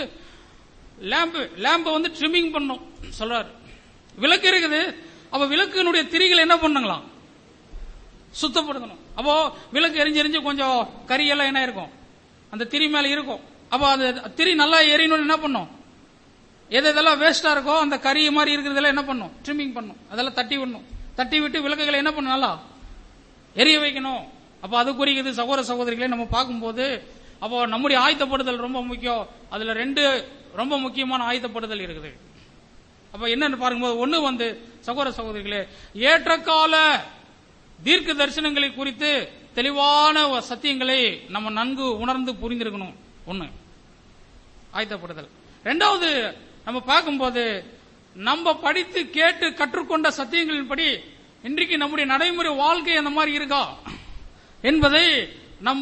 லேம்பு லேம்பை வந்து ட்ரிம்மிங் பண்ணும் சொல்றாரு விளக்கு இருக்குது அப்ப விளக்கினுடைய திரிகள் என்ன பண்ணுங்களாம் சுத்தப்படுத்தணும் அப்போ விளக்கு எரிஞ்சு எரிஞ்சு கொஞ்சம் கரியெல்லாம் என்ன இருக்கும் அந்த திரி மேல இருக்கும் அப்போ அது திரி நல்லா எரியணும்னு என்ன பண்ணும் எது எதெல்லாம் வேஸ்டா இருக்கோ அந்த கறி மாதிரி இருக்கிறதெல்லாம் என்ன பண்ணும் ட்ரிம்மிங் பண்ணும் அதெல்லாம் தட்டி விடணும் தட்டி விட்டு விளக்குகளை என்ன பண்ணும் நல்லா எரிய வைக்கணும் அப்ப அது குறிக்குது சகோதர சகோதரிகளை நம்ம பார்க்கும்போது அப்போ நம்முடைய ஆயத்தப்படுதல் ரொம்ப முக்கியம் அதுல ரெண்டு ரொம்ப முக்கியமான ஆயத்தப்படுதல் இருக்குது அப்ப என்னன்னு பாருங்கும்போது ஒண்ணு வந்து சகோதர சகோதரிகளே ஏற்றகால தீர்க்க தரிசனங்களை குறித்து தெளிவான சத்தியங்களை நம்ம நன்கு உணர்ந்து புரிந்திருக்கணும் ஒண்ணு ஆயத்தப்படுதல் ரெண்டாவது நம்ம பார்க்கும்போது நம்ம படித்து கேட்டு கற்றுக்கொண்ட சத்தியங்களின்படி இன்றைக்கு நம்முடைய நடைமுறை வாழ்க்கை அந்த மாதிரி இருக்கா என்பதை நம்ம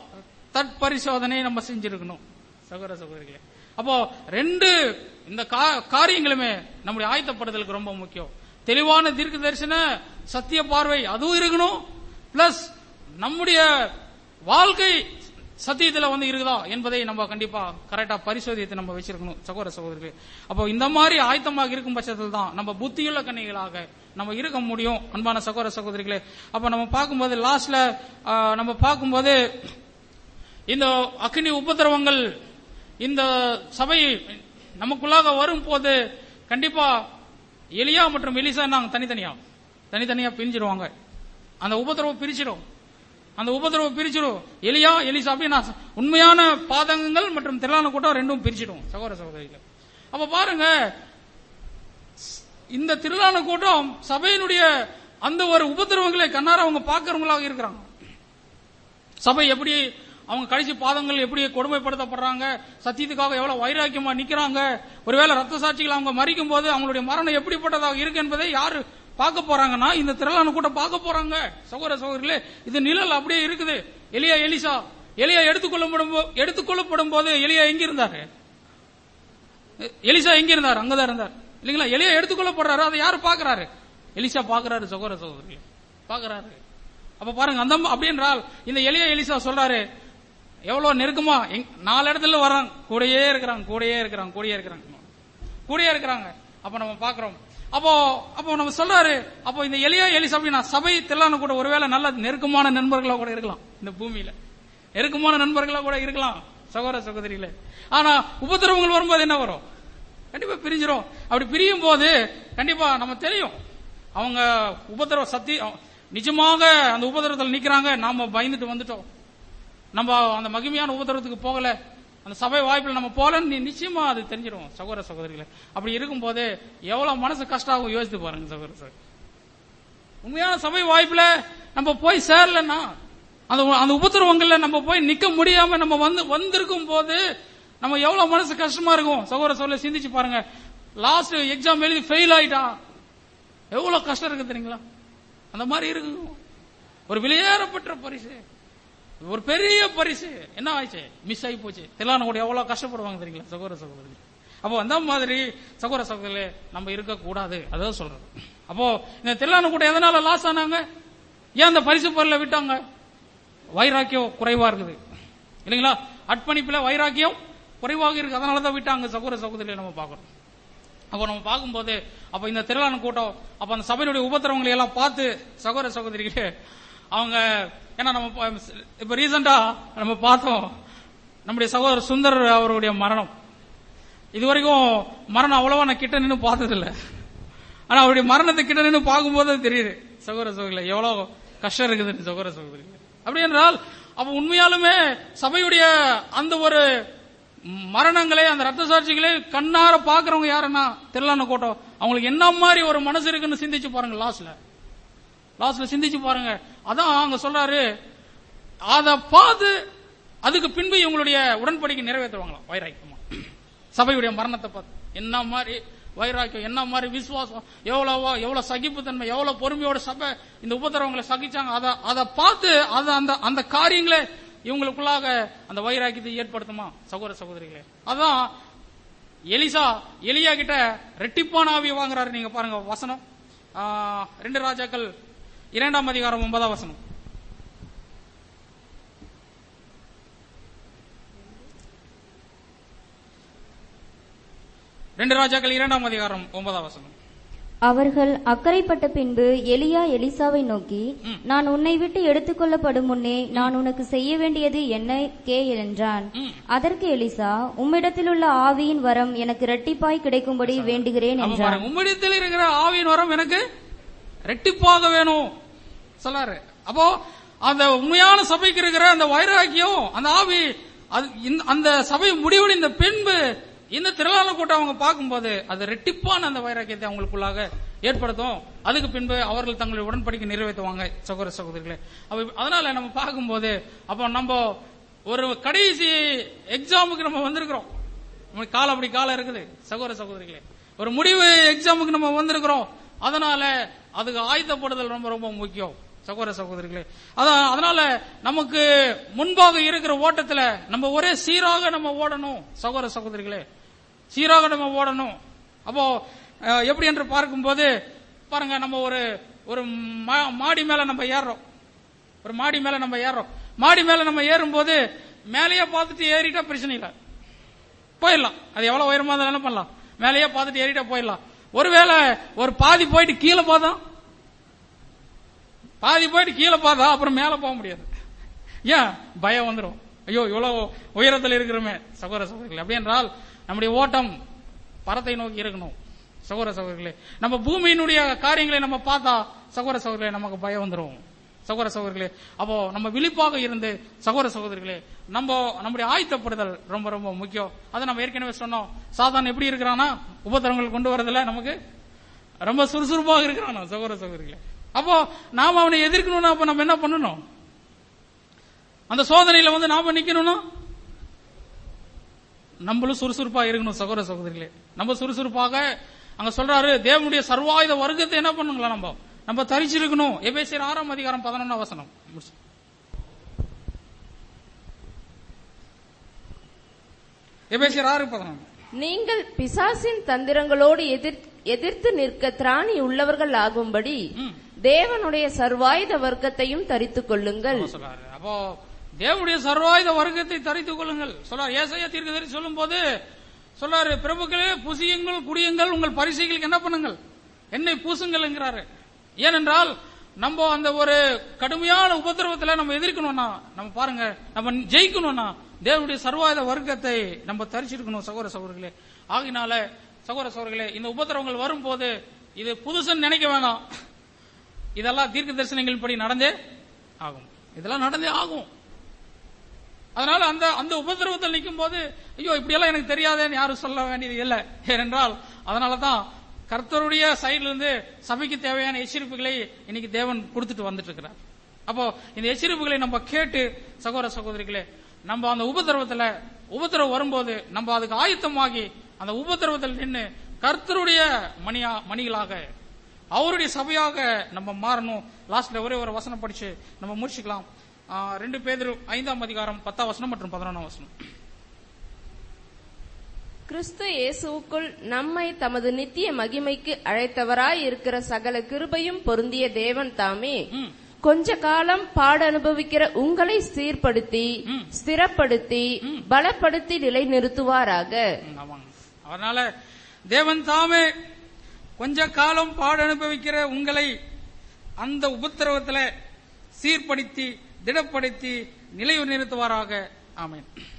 தற்பரிசோதனை நம்ம செஞ்சிருக்கணும் சகோதர சகோதரிகளே அப்போ ரெண்டு இந்த கா- காரியங்களுமே நம்முடைய ஆயத்தப்படுதலுக்கு ரொம்ப முக்கியம் தெளிவான தீர்க்க தரிசன சத்திய பார்வை அதுவும் இருக்கணும் பிளஸ் நம்முடைய வாழ்க்கை சத்தியத்துல வந்து இருக்குதா என்பதை நம்ம கண்டிப்பா கரெக்டா பரிசோதித்து நம்ம வச்சிருக்கணும் சகோதர சகோதரிகளே அப்போ இந்த மாதிரி ஆயத்தமாக இருக்கும் பட்சத்தில் தான் நம்ம புத்தியுள்ள கன்னிகளாக நம்ம இருக்க முடியும் அன்பான சகோதர சகோதரிகளே அப்ப நம்ம பார்க்கும்போது லாஸ்ட்ல நம்ம பார்க்கும்போது இந்த அக்னி உபதிரவங்கள் இந்த சபை நமக்குள்ளாக வரும்போது கண்டிப்பா எலியா மற்றும் எலிசா நாங்க தனித்தனியா தனித்தனியா பிரிஞ்சிருவாங்க அந்த உபதிரவம் பிரிச்சிடும் அந்த உபதிரவம் பிரிச்சிடும் எலியா எலிசா அப்படின்னா உண்மையான பாதகங்கள் மற்றும் திரளான கூட்டம் ரெண்டும் பிரிச்சிடும் சகோதர சகோதரிகள் அப்ப பாருங்க இந்த திரளான கூட்டம் சபையினுடைய அந்த ஒரு உபதிரவங்களை கண்ணார அவங்க பார்க்கறவங்களாக இருக்கிறாங்க சபை எப்படி அவங்க கடைசி பாதங்கள் எப்படி கொடுமைப்படுத்தப்படுறாங்க சத்தியத்துக்காக எவ்வளவு வைராக்கியமா நிக்கிறாங்க ஒருவேளை ரத்த சாட்சிகள் அவங்க மறிக்கும் போது அவங்களுடைய மரணம் எப்படிப்பட்டதாக இருக்கு என்பதை யாரு பார்க்க போறாங்கன்னா இந்த திரளான கூட்டம் பார்க்க போறாங்க சகோதர சகோதரிகளே இது நிழல் அப்படியே இருக்குது எலியா எலிசா எலியா எடுத்துக்கொள்ளப்படும் போ- எடுத்துக்கொள்ளப்படும் போது எலியா எங்க இருந்தாரு எலிசா எங்க இருந்தார் அங்கதான் இருந்தார் இல்லைங்களா எலியா எடுத்துக்கொள்ளப்படுறாரு அதை யாரு பாக்குறாரு எலிசா பாக்குறாரு சகோதர சகோதரி பாக்குறாரு அப்ப பாருங்க அந்த ம- அப்படி என்றால் இந்த எலியா எலிசா சொல்றாரு எவ்வளவு நெருக்கமா எங்க- நாலு இடத்துல வர்றாங்க கூடயே இருக்கிறாங்க கூடயே இருக்கிறாங்க கூடயே இருக்கிறாங்க கூடயே இருக்கிறாங்க அப்ப நம்ம பாக்குறோம் அப்போ அப்போ நம்ம சொல்றாரு அப்போ இந்த எலியா எலிசா அப்படின்னா சபை தெல்லான கூட ஒருவேளை நல்ல நெருக்கமான நண்பர்களா கூட இருக்கலாம் இந்த பூமியில நெருக்கமான நண்பர்களா கூட இருக்கலாம் சகோதர சகோதரிகளே ஆனா உபத்திரவங்கள் வரும்போது என்ன வரும் கண்டிப்பா பிரிஞ்சிரும் அப்படி பிரியும் போது கண்டிப்பா நம்ம தெரியும் அவங்க உபத்திரவ சத்தி நிஜமாக அந்த உபத்திரவத்தில் நிக்கிறாங்க நாம பயந்துட்டு வந்துட்டோம் நம்ம அந்த மகிமையான உபத்திரவத்துக்கு போகல அந்த சபை வாய்ப்பில் நம்ம போலன்னு நி- நிச்சயமா அது தெரிஞ்சிடும் சகோதர சகோதரிகளே அப்படி இருக்கும்போது எவ்வளவு மனசு கஷ்டம் ஆகும் யோசித்து பாருங்க சகோதர சகோதரி உண்மையான சபை வாய்ப்புல நம்ம போய் சேரலன்னா அந்த அந்த உபத்திரவங்கள்ல நம்ம போய் நிக்க முடியாம நம்ம வந்து வந்திருக்கும் போது நம்ம எவ்வளவு மனசு கஷ்டமா இருக்கும் சகோதர சொல்ல சிந்திச்சு பாருங்க லாஸ்ட் எக்ஸாம் எழுதி ஃபெயில் ஆயிட்டான் எவ்வளவு கஷ்டம் இருக்கு தெரியுங்களா அந்த மாதிரி இருக்கு ஒரு விலையேறப்பட்ட பரிசு ஒரு பெரிய பரிசு என்ன ஆயிடுச்சு மிஸ் ஆகி போச்சு தெல்லான கூட எவ்வளவு கஷ்டப்படுவாங்க தெரியுங்களா சகோதர சகோதரி அப்போ அந்த மாதிரி சகோதர சகோதரிகளே நம்ம இருக்க கூடாது அதான் சொல்றது அப்போ இந்த தெல்லான கூட எதனால லாஸ் ஆனாங்க ஏன் அந்த பரிசு பொருளை விட்டாங்க வைராக்கியம் குறைவா இருக்குது இல்லைங்களா அர்ப்பணிப்புல வைராக்கியம் குறைவாக இருக்கு அதனால தான் விட்டாங்க சகோதர சகோதரிகளை நம்ம பார்க்கறோம் அப்போ நம்ம பார்க்கும்போது அப்ப இந்த திரளான கூட்டம் அப்ப அந்த சபையினுடைய உபத்திரவங்களை எல்லாம் பார்த்து சகோதர சகோதரிகளே அவங்க ஏன்னா நம்ம ப- இப்ப ரீசெண்டா நம்ம பார்த்தோம் நம்முடைய சகோதரர் சுந்தர் அவருடைய மரணம் இதுவரைக்கும் மரணம் அவ்வளவா நான் கிட்ட நின்னு பார்த்ததில்ல ஆனா அவருடைய மரணத்தை கிட்ட நின்னு பார்க்கும்போது அது தெரியுது சகோதர சகோதரிகளே எவ்வளவு கஷ்டம் இருக்குது சகோதர சகோதரிகளே அப்படி என்றால் அப்ப உண்மையாலுமே சபையுடைய அந்த ஒரு மரணங்களை அந்த ரத்த சாட்சிகளை கண்ணார பாக்குறவங்க யாருன்னா தெரியலான கூட்டம் அவங்களுக்கு என்ன மாதிரி ஒரு மனசு இருக்குன்னு சிந்திச்சு பாருங்க லாஸ்ட்ல லாஸ்ட்ல சிந்திச்சு பாருங்க அதான் அங்க சொல்றாரு அத பார்த்து அதுக்கு பின்பு இவங்களுடைய உடன்படிக்கை நிறைவேற்றுவாங்களாம் வைராக்கியமா சபையுடைய மரணத்தை பார்த்து என்ன மாதிரி வைராக்கியம் என்ன மாதிரி விசுவாசம் எவ்வளவோ எவ்வளவு சகிப்புத்தன்மை எவ்வளவு பொறுமையோட சபை இந்த உபத்திரவங்களை சகிச்சாங்க அதை அதை பார்த்து அதை அந்த அந்த காரியங்களே இவங்களுக்குள்ளாக அந்த வைராக்கியத்தை ஏற்படுத்துமா சகோதர சகோதரிகளே அதான் எலிசா எலியா கிட்ட ரெட்டிப்பான ஆவியை வாங்குறாரு நீங்க பாருங்க வசனம் ஆ, ரெண்டு ராஜாக்கள் இரண்டாம் அதிகாரம் ஒன்பதாம் வசனம் ரெண்டு ராஜாக்கள் இரண்டாம் அதிகாரம் ஒன்பதாம் வசனம் அவர்கள் அக்கறைப்பட்ட பின்பு எலியா எலிசாவை நோக்கி நான் உன்னை விட்டு எடுத்துக்கொள்ளப்படும் முன்னே நான் உனக்கு செய்ய வேண்டியது என்ன கே என்றான் ம். அதற்கு எலிசா உம்மிடத்திலுள்ள ஆவியின் வரம் எனக்கு இரட்டிப்பாய் கிடைக்கும்படி வேண்டுகிறேன் அப்ப என்றான் பாருங்க உம்மிடத்தில் இருக்கிற ஆவியின் வரம் எனக்கு ரெட்டிப்பாக வேணும் சொல்லாரு அப்போ அந்த உண்மையான சபைக்கு இருக்கிற அந்த வைராக்கியம் அந்த ஆவி அது இந்த- அந்த சபை முடிவில் இந்த பின்பு இந்த திரளான கூட்டம் அவங்க பார்க்கும்போது அது ரெட்டிப்பான அந்த வைராக்கியத்தை அவங்களுக்குள்ளாக ஏற்படுத்தும் அதுக்கு பின்பு அவர்கள் தங்களுடைய உடன்படிக்கை நிறைவேற்றுவாங்க சகோதர சகோதரிகளே அப்ப அதனால நம்ம பார்க்கும்போது அப்போ நம்ம ஒரு கடைசி எக்ஸாமுக்கு நம்ம வந்திருக்கிறோம் நமக்கு காலம் அப்படி காலம் இருக்குது சகோதர சகோதரிகளே ஒரு முடிவு எக்ஸாமுக்கு நம்ம வந்திருக்கிறோம் அதனால அதுக்கு ஆயுதப்படுதல் ரொம்ப ரொம்ப முக்கியம் சகோதர சகோதரிகளே அதான் அதனால நமக்கு முன்பாக இருக்கிற ஓட்டத்துல நம்ம ஒரே சீராக நம்ம ஓடணும் சகோதர சகோதரிகளே சீராக நம்ம ஓடணும் அப்போ அஹ், எப்படி என்று பார்க்கும்போது பாருங்க நம்ம ஒரு ஒரு மா- மாடி மேல நம்ம ஏறுறோம் ஒரு மாடி மேல நம்ம ஏறுறோம் மாடி மேல நம்ம ஏறும்போது மேலேயே பார்த்துட்டு ஏறிட்டா பிரச்சனை இல்லை போயிடலாம் அது எவ்வளவு உயரமா இருந்தாலும் என்ன பண்ணலாம் மேலேயே பார்த்துட்டு ஏறிட்டா போயிடலாம் ஒருவேளை ஒரு பாதி போயிட்டு கீழே பார்த்தா பாதி போயிட்டு கீழே பார்த்தா அப்புறம் மேல போக முடியாது ஏன் பயம் வந்துடும் ஐயோ இவ்வளவு உயரத்தில் இருக்கிறோமே சகோதர சகோதரிகளே அப்படி என்றால் நம்முடைய ஓட்டம் பரத்தை நோக்கி இருக்கணும் சகோதர சகோதரிகளே நம்ம பூமியினுடைய காரியங்களை நம்ம பார்த்தா சகோதர சகோதரிகளே நமக்கு பயம் வந்துடும் சகோதர சகோதரிகளே அப்போ நம்ம விழிப்பாக இருந்து சகோதர சகோதரிகளே நம்ம நம்முடைய ஆயத்தப்படுதல் ரொம்ப ரொம்ப முக்கியம் அதை நம்ம ஏற்கனவே சொன்னோம் சாதான் எப்படி இருக்கிறானா உபத்திரங்கள் கொண்டு வரதுல நமக்கு ரொம்ப சுறுசுறுப்பாக இருக்கிறானா சகோதர சகோதரிகளே அப்போ நாம அவனை எதிர்க்கணும்னா அப்ப நம்ம என்ன பண்ணணும் அந்த சோதனையில வந்து நாம நிக்கணும்னா நம்மளும் சுறுசுறுப்பா இருக்கணும் சகோதர சகோதரிகளே நம்ம சுறுசுறுப்பாக அங்க சொல்றாரு தேவனுடைய சர்வாயுத வர்க்கத்தை என்ன பண்ணுங்களா நம்ம நம்ம தரிச்சிருக்கணும் எபேசியர் ஆறாம் அதிகாரம் பதினொன்னாம் வசனம் முடிச்சு. எபேசியர் ஆறு பதினொன்று நீங்கள் பிசாசின் தந்திரங்களோடு எதிர் எதிர்த்து நிற்க திராணி உள்ளவர்கள் ஆகும்படி ம். தேவனுடைய சர்வாயுத வர்க்கத்தையும் தரித்துக் கொள்ளுங்கள் ஆமா சொல்றாரு அப்போ தேவனுடைய சர்வாயுத வர்க்கத்தை தரித்துக் கொள்ளுங்கள் சொல்றாரு ஏசாயா தீர்க்கதரிசி சொல்லும் போது சொல்றாரு பிரபுக்களே புசியுங்கள் குடியுங்கள் உங்கள் பரிசைகளுக்கு என்ன பண்ணுங்கள் என்னை பூசுங்கள் என்கிறாரு ஏனென்றால் நம்ம அந்த ஒரு கடுமையான உபத்திரவத்துல நம்ம எதிர்க்கணும்னா நம்ம பாருங்க நம்ம ஜெயிக்கணும்னா தேவனுடைய சர்வாயுத வர்க்கத்தை நம்ம தரிச்சிருக்கணும் சகோதர சகோதரர்களே ஆகினால சகோதர சகோதரர்களே இந்த உபத்திரவங்கள் வரும்போது இது புதுசுன்னு நினைக்க வேணாம் இதெல்லாம் தீர்க்க தரிசனங்கள் படி நடந்தே ஆகும் இதெல்லாம் நடந்தே ஆகும் அதனால அந்த அந்த உபதிரவத்தில் நிற்கும் போது ஐயோ இப்படியெல்லாம் எனக்கு தெரியாதேன்னு யாரும் சொல்ல வேண்டியது இல்லை ஏனென்றால் அதனால தான் கர்த்தருடைய சைடுல இருந்து சபைக்கு தேவையான எச்சரிப்புகளை இன்னைக்கு தேவன் கொடுத்துட்டு வந்துட்டு இருக்கிறார் அப்போ இந்த எச்சரிப்புகளை நம்ம கேட்டு சகோதர சகோதரிகளே நம்ம அந்த உபதிரவத்துல உபதிரவம் வரும்போது நம்ம அதுக்கு ஆயத்தமாகி அந்த உபதிரவத்தில் நின்று கர்த்தருடைய மணியா மணிகளாக அவருடைய சபையாக நம்ம மாறணும் லாஸ்ட்ல ஒரே ஒரு வசனம் படிச்சு நம்ம முடிச்சுக்கலாம் ஆ, ரெண்டு பேர் ஐந்தாம் அதிகாரம் பத்தாம் வசனம் மற்றும் பதினொன்றாம் வசனம் கிறிஸ்து இயேசுவுக்குள் நம்மை தமது நித்திய மகிமைக்கு அழைத்தவராய் இருக்கிற சகல கிருபையும் பொருந்திய தேவன் தாமே ம். கொஞ்ச காலம் பாட அனுபவிக்கிற உங்களை சீர்படுத்தி ம். ஸ்திரப்படுத்தி பலப்படுத்தி நிலைநிறுத்துவாராக ம், ஆமாங்க அதனால தேவன் தாமே கொஞ்ச காலம் பாடு அனுபவிக்கிற உங்களை அந்த உபத்திரவத்துல சீர்படுத்தி திடப்படுத்தி நிலைவு நிறுத்துவாராக ஆமென்